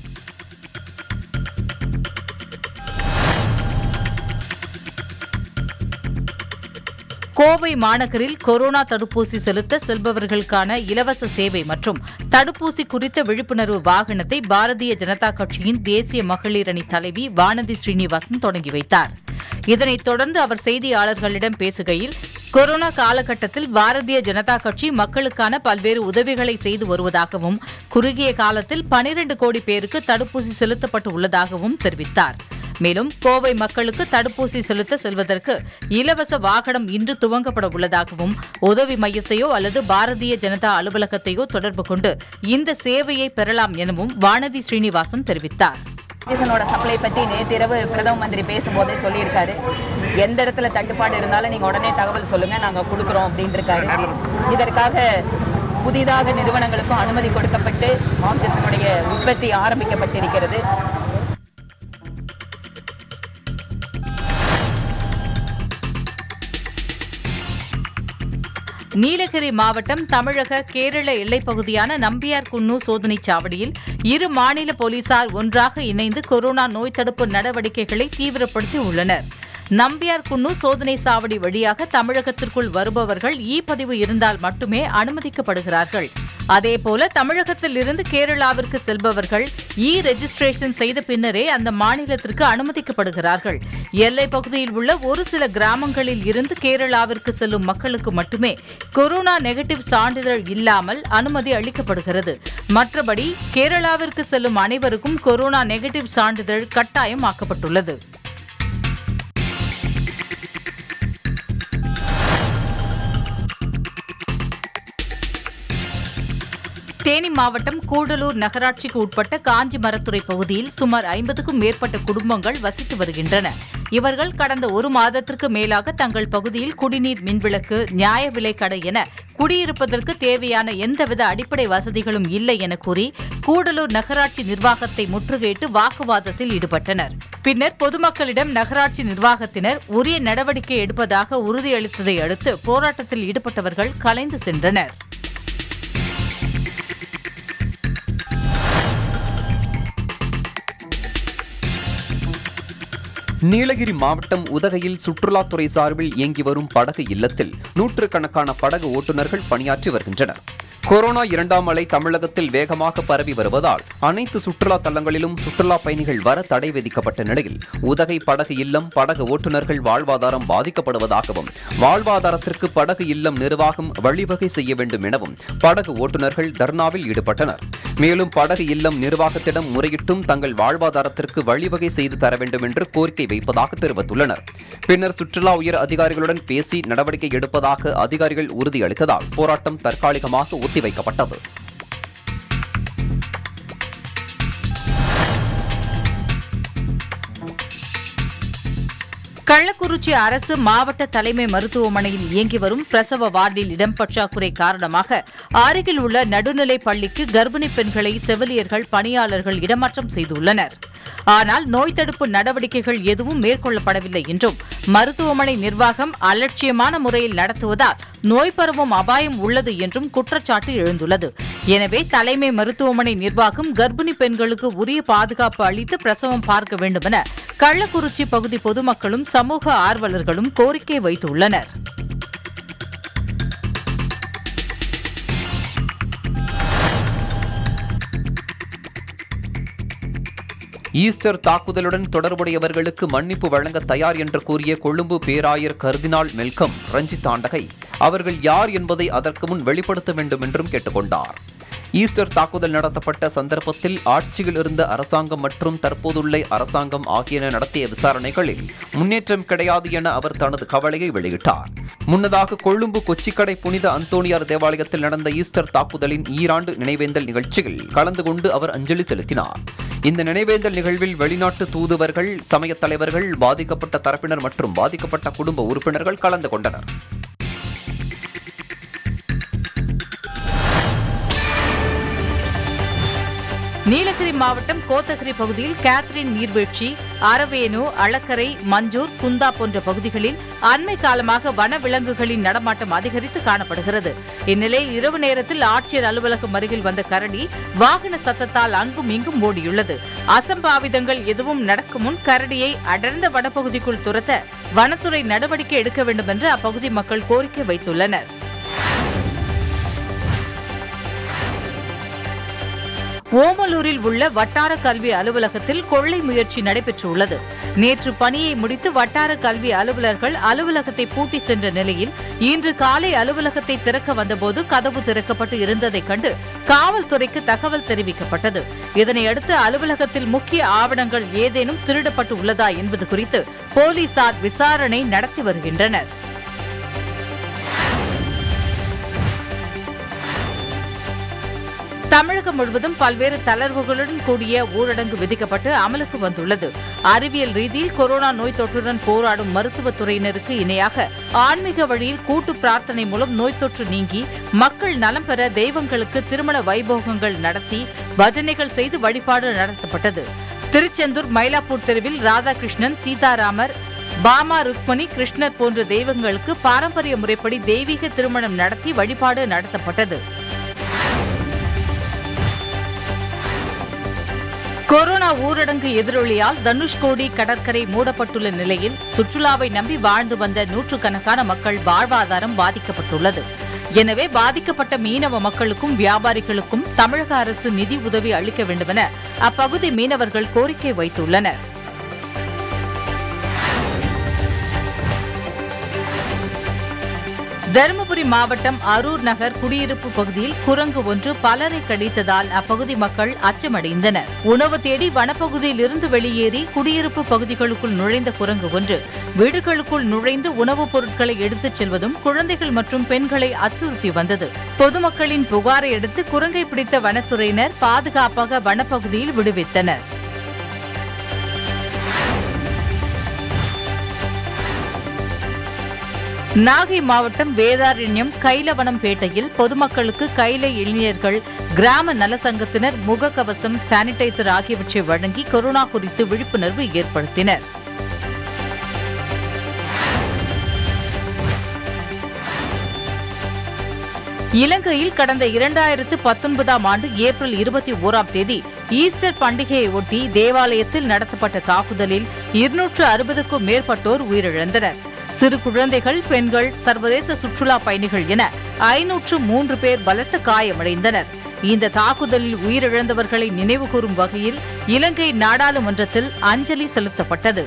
கோவை மாநகரில் கொரோனா தடுப்பூசி செலுத்த செல்பவர்களுக்கான இலவச சேவை மற்றும் தடுப்பூசி குறித்த விழிப்புணர்வு வாகனத்தை பாரதிய ஜனதா கட்சியின் தேசிய மகளிர் அணி தலைவி வானதி ஸ்ரீனிவாசன் தொடங்கி வைத்தார் இதனைத் தொடர்ந்து அவர் செய்தியாளர்களிடம் பேசுகையில் கொரோனா காலகட்டத்தில் பாரதிய ஜனதா கட்சி மக்களுக்கான பல்வேறு உதவிகளை செய்து வருவதாகவும் குறுகிய காலத்தில் பனிரண்டு கோடி பேருக்கு தடுப்பூசி செலுத்தப்பட்டு உள்ளதாகவும் தெரிவித்தார் மேலும் கோவை மக்களுக்கு தடுப்பூசி செலுத்த செல்வதற்கு இலவச வாகனம் இன்று துவங்கப்பட உள்ளதாகவும் உதவி மையத்தையோ அல்லது பாரதிய ஜனதா அலுவலகத்தையோ தொடர்பு கொண்டு இந்த சேவையை பெறலாம் எனவும் வானதி ஸ்ரீனிவாசன் தெரிவித்தார் ஆக்சிஜனோட சப்ளை பற்றி நேற்றிரவு பிரதம மந்திரி பேசும்போதே சொல்லியிருக்காரு எந்த இடத்துல தட்டுப்பாடு இருந்தாலும் நீங்கள் உடனே தகவல் சொல்லுங்கள் நாங்கள் கொடுக்குறோம் அப்படின்ட்டு இதற்காக புதிதாக நிறுவனங்களுக்கும் அனுமதி கொடுக்கப்பட்டு ஆக்சிஜனுடைய உற்பத்தி ஆரம்பிக்கப்பட்டிருக்கிறது நீலகிரி மாவட்டம் தமிழக கேரள எல்லைப் பகுதியான நம்பியார் குன்னு சோதனைச் சாவடியில் இரு மாநில போலீசார் ஒன்றாக இணைந்து கொரோனா நோய் தடுப்பு நடவடிக்கைகளை தீவிரப்படுத்தி உள்ளனர் நம்பியார் குன்னு சோதனை சாவடி வழியாக தமிழகத்திற்குள் வருபவர்கள் இ பதிவு இருந்தால் மட்டுமே அனுமதிக்கப்படுகிறார்கள் அதேபோல தமிழகத்தில் இருந்து கேரளாவிற்கு செல்பவர்கள் இ ரெஜிஸ்ட்ரேஷன் செய்த பின்னரே அந்த மாநிலத்திற்கு அனுமதிக்கப்படுகிறார்கள் எல்லைப் பகுதியில் உள்ள ஒரு சில கிராமங்களில் இருந்து கேரளாவிற்கு செல்லும் மக்களுக்கு மட்டுமே கொரோனா நெகட்டிவ் சான்றிதழ் இல்லாமல் அனுமதி அளிக்கப்படுகிறது மற்றபடி கேரளாவிற்கு செல்லும் அனைவருக்கும் கொரோனா நெகட்டிவ் சான்றிதழ் கட்டாயமாக்கப்பட்டுள்ளது தேனி மாவட்டம் கூடலூர் நகராட்சிக்கு உட்பட்ட காஞ்சி மரத்துறை பகுதியில் சுமார் ஐம்பதுக்கும் மேற்பட்ட குடும்பங்கள் வசித்து வருகின்றன இவர்கள் கடந்த ஒரு மாதத்திற்கு மேலாக தங்கள் பகுதியில் குடிநீர் மின்விளக்கு நியாய விலை கடை என குடியிருப்பதற்கு தேவையான எந்தவித அடிப்படை வசதிகளும் இல்லை என கூறி கூடலூர் நகராட்சி நிர்வாகத்தை முற்றுகையிட்டு வாக்குவாதத்தில் ஈடுபட்டனர் பின்னர் பொதுமக்களிடம் நகராட்சி நிர்வாகத்தினர் உரிய நடவடிக்கை எடுப்பதாக உறுதியளித்ததை அடுத்து போராட்டத்தில் ஈடுபட்டவர்கள் கலைந்து சென்றனர் நீலகிரி மாவட்டம் உதகையில் சுற்றுலாத்துறை சார்பில் இயங்கி வரும் படகு இல்லத்தில் நூற்றுக்கணக்கான படகு ஓட்டுநர்கள் பணியாற்றி வருகின்றனர் கொரோனா இரண்டாம் அலை தமிழகத்தில் வேகமாக பரவி வருவதால் அனைத்து சுற்றுலா தலங்களிலும் சுற்றுலா பயணிகள் வர தடை விதிக்கப்பட்ட நிலையில் உதகை படகு இல்லம் படகு ஓட்டுநர்கள் வாழ்வாதாரம் பாதிக்கப்படுவதாகவும் வாழ்வாதாரத்திற்கு படகு இல்லம் நிர்வாகம் வழிவகை செய்ய வேண்டும் எனவும் படகு ஓட்டுநர்கள் தர்ணாவில் ஈடுபட்டனர் மேலும் படகு இல்லம் நிர்வாகத்திடம் முறையிட்டும் தங்கள் வாழ்வாதாரத்திற்கு வழிவகை செய்து தர வேண்டும் என்று கோரிக்கை வைப்பதாக தெரிவித்துள்ளனர் பின்னர் சுற்றுலா உயர் அதிகாரிகளுடன் பேசி நடவடிக்கை எடுப்பதாக அதிகாரிகள் உறுதியளித்ததால் போராட்டம் தற்காலிகமாக ஒத்திவைக்கப்பட்டது கள்ளக்குறிச்சி அரசு மாவட்ட தலைமை மருத்துவமனையில் இயங்கி வரும் பிரசவ வார்டில் இடம் பற்றாக்குறை காரணமாக அருகில் உள்ள நடுநிலை பள்ளிக்கு கர்ப்பிணி பெண்களை செவிலியர்கள் பணியாளர்கள் இடமாற்றம் செய்துள்ளனர் ஆனால் நோய் தடுப்பு நடவடிக்கைகள் எதுவும் மேற்கொள்ளப்படவில்லை என்றும் மருத்துவமனை நிர்வாகம் அலட்சியமான முறையில் நடத்துவதால் நோய் பரவும் அபாயம் உள்ளது என்றும் குற்றச்சாட்டு எழுந்துள்ளது எனவே தலைமை மருத்துவமனை நிர்வாகம் கர்ப்பிணி பெண்களுக்கு உரிய பாதுகாப்பு அளித்து பிரசவம் பார்க்க வேண்டுமென கள்ளக்குறிச்சி பகுதி பொதுமக்களும் சமூக ஆர்வலர்களும் கோரிக்கை வைத்துள்ளனர் ஈஸ்டர் தாக்குதலுடன் தொடர்புடையவர்களுக்கு மன்னிப்பு வழங்க தயார் என்று கூறிய கொழும்பு பேராயர் கர்தினால் மெல்கம் ரஞ்சித் ஆண்டகை அவர்கள் யார் என்பதை அதற்கு முன் வெளிப்படுத்த வேண்டும் என்றும் கேட்டுக்கொண்டார் ஈஸ்டர் தாக்குதல் நடத்தப்பட்ட சந்தர்ப்பத்தில் ஆட்சியில் இருந்த அரசாங்கம் மற்றும் தற்போதுள்ள அரசாங்கம் ஆகியன நடத்திய விசாரணைகளில் முன்னேற்றம் கிடையாது என அவர் தனது கவலையை வெளியிட்டார் முன்னதாக கொழும்பு கொச்சிக்கடை புனித அந்தோணியார் தேவாலயத்தில் நடந்த ஈஸ்டர் தாக்குதலின் ஈராண்டு நினைவேந்தல் நிகழ்ச்சியில் கலந்து கொண்டு அவர் அஞ்சலி செலுத்தினார் இந்த நினைவேந்தல் நிகழ்வில் வெளிநாட்டு தூதுவர்கள் சமயத் தலைவர்கள் பாதிக்கப்பட்ட தரப்பினர் மற்றும் பாதிக்கப்பட்ட குடும்ப உறுப்பினர்கள் கலந்து கொண்டனர் நீலகிரி மாவட்டம் கோத்தகிரி பகுதியில் கேத்ரின் நீர்வீழ்ச்சி அரவேணு அளக்கரை மஞ்சூர் குந்தா போன்ற பகுதிகளில் அண்மை காலமாக வனவிலங்குகளின் நடமாட்டம் அதிகரித்து காணப்படுகிறது இந்நிலையில் இரவு நேரத்தில் ஆட்சியர் அலுவலகம் அருகில் வந்த கரடி வாகன சத்தத்தால் அங்கும் இங்கும் ஓடியுள்ளது அசம்பாவிதங்கள் எதுவும் நடக்கும் முன் கரடியை அடர்ந்த வனப்பகுதிக்குள் துரத்த வனத்துறை நடவடிக்கை எடுக்க வேண்டும் என்று அப்பகுதி மக்கள் கோரிக்கை வைத்துள்ளனர் ஓமலூரில் உள்ள வட்டார கல்வி அலுவலகத்தில் கொள்ளை முயற்சி நடைபெற்றுள்ளது நேற்று பணியை முடித்து வட்டார கல்வி அலுவலர்கள் அலுவலகத்தை பூட்டி சென்ற நிலையில் இன்று காலை அலுவலகத்தை திறக்க வந்தபோது கதவு திறக்கப்பட்டு இருந்ததைக் கண்டு காவல்துறைக்கு தகவல் தெரிவிக்கப்பட்டது இதனையடுத்து அலுவலகத்தில் முக்கிய ஆவணங்கள் ஏதேனும் திருடப்பட்டு உள்ளதா என்பது குறித்து போலீசார் விசாரணை நடத்தி வருகின்றனர் தமிழகம் முழுவதும் பல்வேறு தளர்வுகளுடன் கூடிய ஊரடங்கு விதிக்கப்பட்டு அமலுக்கு வந்துள்ளது அறிவியல் ரீதியில் கொரோனா நோய் தொற்றுடன் போராடும் மருத்துவத் துறையினருக்கு இணையாக ஆன்மீக வழியில் கூட்டு பிரார்த்தனை மூலம் நோய் தொற்று நீங்கி மக்கள் நலம் பெற தெய்வங்களுக்கு திருமண வைபோகங்கள் நடத்தி பஜனைகள் செய்து வழிபாடு நடத்தப்பட்டது திருச்செந்தூர் மயிலாப்பூர் தெருவில் ராதாகிருஷ்ணன் சீதாராமர் பாமா ருக்மணி கிருஷ்ணர் போன்ற தெய்வங்களுக்கு பாரம்பரிய முறைப்படி தெய்வீக திருமணம் நடத்தி வழிபாடு நடத்தப்பட்டது கொரோனா ஊரடங்கு எதிரொலியால் தனுஷ்கோடி கடற்கரை மூடப்பட்டுள்ள நிலையில் சுற்றுலாவை நம்பி வாழ்ந்து வந்த நூற்றுக்கணக்கான மக்கள் வாழ்வாதாரம் பாதிக்கப்பட்டுள்ளது எனவே பாதிக்கப்பட்ட மீனவ மக்களுக்கும் வியாபாரிகளுக்கும் தமிழக அரசு நிதி உதவி அளிக்க வேண்டுமென அப்பகுதி மீனவர்கள் கோரிக்கை வைத்துள்ளனர் தருமபுரி மாவட்டம் அரூர் நகர் குடியிருப்பு பகுதியில் குரங்கு ஒன்று பலரை கடித்ததால் அப்பகுதி மக்கள் அச்சமடைந்தனர் உணவு தேடி வனப்பகுதியில் இருந்து வெளியேறி குடியிருப்பு பகுதிகளுக்குள் நுழைந்த குரங்கு ஒன்று வீடுகளுக்குள் நுழைந்து உணவுப் பொருட்களை எடுத்துச் செல்வதும் குழந்தைகள் மற்றும் பெண்களை அச்சுறுத்தி வந்தது பொதுமக்களின் புகாரை அடுத்து குரங்கை பிடித்த வனத்துறையினர் பாதுகாப்பாக வனப்பகுதியில் விடுவித்தனர் நாகை மாவட்டம் வேதாரண்யம் கைலவனம்பேட்டையில் பொதுமக்களுக்கு கைலை இளைஞர்கள் கிராம நல சங்கத்தினர் முகக்கவசம் சானிடைசர் ஆகியவற்றை வழங்கி கொரோனா குறித்து விழிப்புணர்வு ஏற்படுத்தினர் இலங்கையில் கடந்த இரண்டாயிரத்து பத்தொன்பதாம் ஆண்டு ஏப்ரல் இருபத்தி ஓராம் தேதி ஈஸ்டர் பண்டிகையை ஒட்டி தேவாலயத்தில் நடத்தப்பட்ட தாக்குதலில் இருநூற்று அறுபதுக்கும் மேற்பட்டோர் உயிரிழந்தனர் சிறு குழந்தைகள் பெண்கள் சர்வதேச சுற்றுலா பயணிகள் என ஐநூற்று மூன்று பேர் பலத்த காயமடைந்தனர் இந்த தாக்குதலில் உயிரிழந்தவர்களை நினைவுகூரும் வகையில் இலங்கை நாடாளுமன்றத்தில் அஞ்சலி செலுத்தப்பட்டது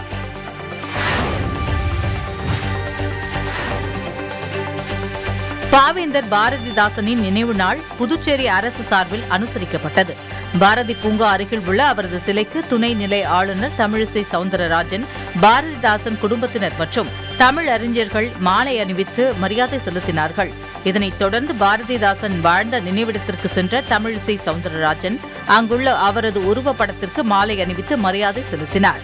பாவேந்தர் பாரதிதாசனின் நினைவு நாள் புதுச்சேரி அரசு சார்பில் அனுசரிக்கப்பட்டது பாரதி பூங்கா அருகில் உள்ள அவரது சிலைக்கு துணை நிலை ஆளுநர் தமிழிசை சவுந்தரராஜன் பாரதிதாசன் குடும்பத்தினர் மற்றும் தமிழ் அறிஞர்கள் மாலை அணிவித்து மரியாதை செலுத்தினார்கள் இதனைத் தொடர்ந்து பாரதிதாசன் வாழ்ந்த நினைவிடத்திற்கு சென்ற தமிழிசை சவுந்தரராஜன் அங்குள்ள அவரது உருவப்படத்திற்கு மாலை அணிவித்து மரியாதை செலுத்தினார்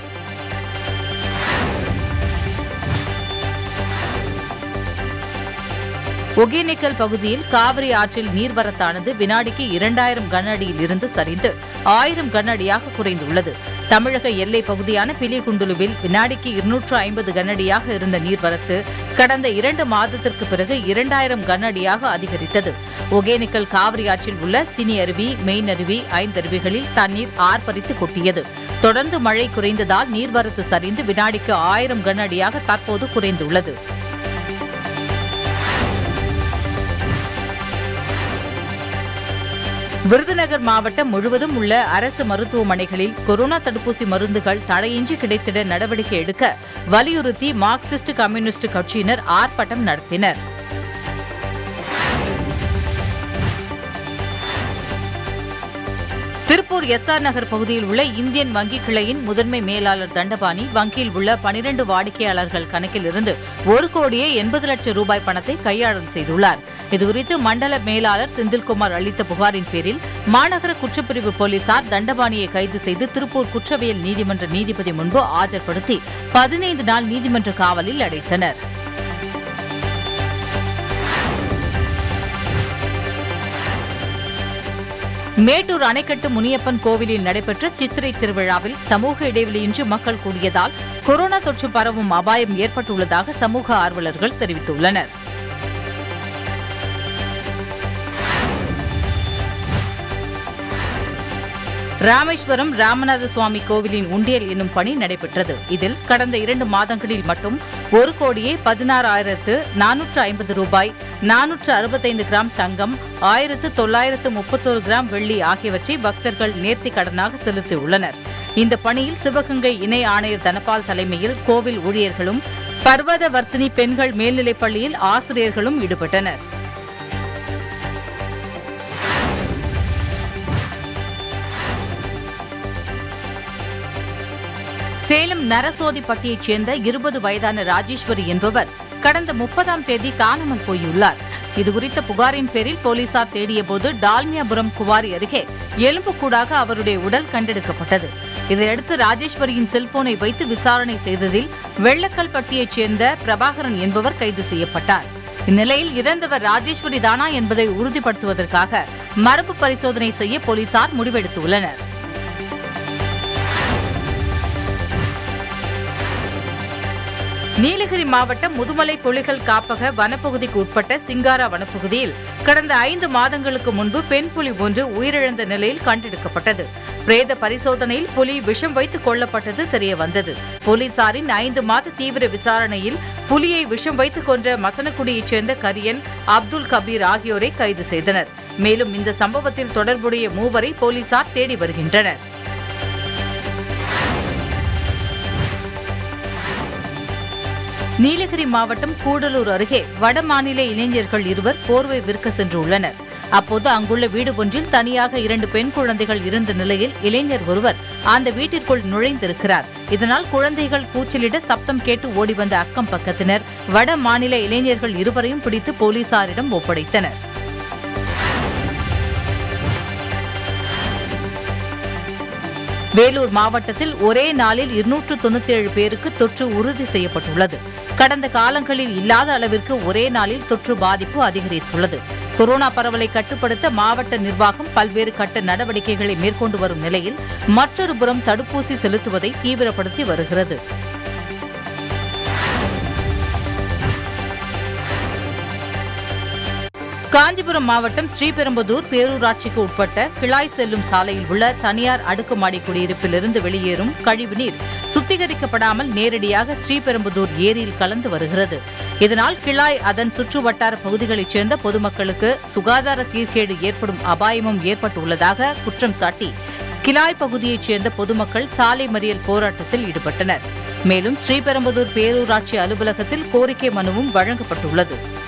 ஒகேனக்கல் பகுதியில் காவிரி ஆற்றில் நீர்வரத்தானது வினாடிக்கு இரண்டாயிரம் கன அடியில் இருந்து சரிந்து ஆயிரம் கன அடியாக குறைந்துள்ளது தமிழக எல்லை பகுதியான பிலிகுண்டுலுவில் வினாடிக்கு இருநூற்று ஐம்பது கனஅடியாக இருந்த நீர்வரத்து கடந்த இரண்டு மாதத்திற்கு பிறகு இரண்டாயிரம் கனஅடியாக அதிகரித்தது ஒகேனக்கல் காவிரி ஆற்றில் உள்ள சினி அருவி மெயின் அருவி ஐந்தருவிகளில் தண்ணீர் ஆர்ப்பரித்து கொட்டியது தொடர்ந்து மழை குறைந்ததால் நீர்வரத்து சரிந்து வினாடிக்கு ஆயிரம் கனஅடியாக தற்போது குறைந்துள்ளது விருதுநகர் மாவட்டம் முழுவதும் உள்ள அரசு மருத்துவமனைகளில் கொரோனா தடுப்பூசி மருந்துகள் தடையின்றி கிடைத்திட நடவடிக்கை எடுக்க வலியுறுத்தி மார்க்சிஸ்ட் கம்யூனிஸ்ட் கட்சியினர் ஆர்ப்பாட்டம் நடத்தினர் திருப்பூர் எஸ்ஆர் நகர் பகுதியில் உள்ள இந்தியன் வங்கி கிளையின் முதன்மை மேலாளர் தண்டபாணி வங்கியில் உள்ள பனிரண்டு வாடிக்கையாளர்கள் கணக்கில் இருந்து ஒரு கோடியே எண்பது லட்சம் ரூபாய் பணத்தை கையாளல் செய்துள்ளார் இதுகுறித்து மண்டல மேலாளர் செந்தில்குமார் அளித்த புகாரின் பேரில் மாநகர குற்றப்பிரிவு போலீசார் தண்டபாணியை கைது செய்து திருப்பூர் குற்றவியல் நீதிமன்ற நீதிபதி முன்பு ஆஜர்படுத்தி பதினைந்து நாள் நீதிமன்ற காவலில் அடைத்தனர் மேட்டூர் அணைக்கட்டு முனியப்பன் கோவிலில் நடைபெற்ற சித்திரை திருவிழாவில் சமூக இடைவெளியின்றி மக்கள் கூடியதால் கொரோனா தொற்று பரவும் அபாயம் ஏற்பட்டுள்ளதாக சமூக ஆர்வலர்கள் தெரிவித்துள்ளனர் ராமேஸ்வரம் ராமநாத சுவாமி கோவிலின் உண்டியல் என்னும் பணி நடைபெற்றது இதில் கடந்த இரண்டு மாதங்களில் மட்டும் ஒரு கோடியே பதினாறாயிரத்து நானூற்று ஐம்பது ரூபாய் நானூற்று அறுபத்தைந்து கிராம் தங்கம் ஆயிரத்து தொள்ளாயிரத்து முப்பத்தோரு கிராம் வெள்ளி ஆகியவற்றை பக்தர்கள் நேர்த்திக் கடனாக செலுத்தியுள்ளனர் இந்த பணியில் சிவகங்கை இணை ஆணையர் தனபால் தலைமையில் கோவில் ஊழியர்களும் பர்வத வர்த்தினி பெண்கள் மேல்நிலைப் பள்ளியில் ஆசிரியர்களும் ஈடுபட்டனர் சேலம் நரசோதிப்பட்டியைச் சேர்ந்த இருபது வயதான ராஜேஸ்வரி என்பவர் கடந்த முப்பதாம் தேதி காணாமல் போயுள்ளார் இதுகுறித்த புகாரின் பேரில் போலீசார் தேடியபோது டால்மியாபுரம் குவாரி அருகே எலும்புக்கூடாக அவருடைய உடல் கண்டெடுக்கப்பட்டது இதையடுத்து ராஜேஸ்வரியின் செல்போனை வைத்து விசாரணை செய்ததில் வெள்ளக்கல்பட்டியைச் சேர்ந்த பிரபாகரன் என்பவர் கைது செய்யப்பட்டார் இந்நிலையில் இறந்தவர் ராஜேஸ்வரி தானா என்பதை உறுதிப்படுத்துவதற்காக மரபு பரிசோதனை செய்ய போலீசார் முடிவெடுத்துள்ளனர் நீலகிரி மாவட்டம் முதுமலை புலிகள் காப்பக வனப்பகுதிக்கு உட்பட்ட சிங்காரா வனப்பகுதியில் கடந்த ஐந்து மாதங்களுக்கு முன்பு பெண் புலி ஒன்று உயிரிழந்த நிலையில் கண்டெடுக்கப்பட்டது பிரேத பரிசோதனையில் புலி விஷம் வைத்து கொல்லப்பட்டது தெரிய வந்தது போலீசாரின் ஐந்து மாத தீவிர விசாரணையில் புலியை விஷம் வைத்து கொன்ற மசனக்குடியைச் சேர்ந்த கரியன் அப்துல் கபீர் ஆகியோரை கைது செய்தனர் மேலும் இந்த சம்பவத்தில் தொடர்புடைய மூவரை போலீசார் தேடி வருகின்றனர் நீலகிரி மாவட்டம் கூடலூர் அருகே வடமாநில இளைஞர்கள் இருவர் போர்வை விற்க சென்றுள்ளனர் அப்போது அங்குள்ள வீடு ஒன்றில் தனியாக இரண்டு பெண் குழந்தைகள் இருந்த நிலையில் இளைஞர் ஒருவர் அந்த வீட்டிற்குள் நுழைந்திருக்கிறார் இதனால் குழந்தைகள் கூச்சலிட சப்தம் கேட்டு ஓடி வந்த அக்கம் பக்கத்தினர் வட மாநில இளைஞர்கள் இருவரையும் பிடித்து போலீசாரிடம் ஒப்படைத்தனர் வேலூர் மாவட்டத்தில் ஒரே நாளில் இருநூற்று தொண்ணூத்தி ஏழு பேருக்கு தொற்று உறுதி செய்யப்பட்டுள்ளது கடந்த காலங்களில் இல்லாத அளவிற்கு ஒரே நாளில் தொற்று பாதிப்பு அதிகரித்துள்ளது கொரோனா பரவலை கட்டுப்படுத்த மாவட்ட நிர்வாகம் பல்வேறு கட்ட நடவடிக்கைகளை மேற்கொண்டு வரும் நிலையில் மற்றொரு புறம் தடுப்பூசி செலுத்துவதை தீவிரப்படுத்தி வருகிறது காஞ்சிபுரம் மாவட்டம் ஸ்ரீபெரும்புதூர் பேரூராட்சிக்கு உட்பட்ட கிளாய் செல்லும் சாலையில் உள்ள தனியார் அடுக்குமாடி குடியிருப்பிலிருந்து வெளியேறும் கழிவுநீர் சுத்திகரிக்கப்படாமல் நேரடியாக ஸ்ரீபெரும்புதூர் ஏரியில் கலந்து வருகிறது இதனால் கிளாய் அதன் சுற்றுவட்டார பகுதிகளைச் சேர்ந்த பொதுமக்களுக்கு சுகாதார சீர்கேடு ஏற்படும் அபாயமும் ஏற்பட்டுள்ளதாக குற்றம் சாட்டி கிலாய் பகுதியைச் சேர்ந்த பொதுமக்கள் சாலை மறியல் போராட்டத்தில் ஈடுபட்டனர் மேலும் ஸ்ரீபெரும்புதூர் பேரூராட்சி அலுவலகத்தில் கோரிக்கை மனுவும் வழங்கப்பட்டுள்ளது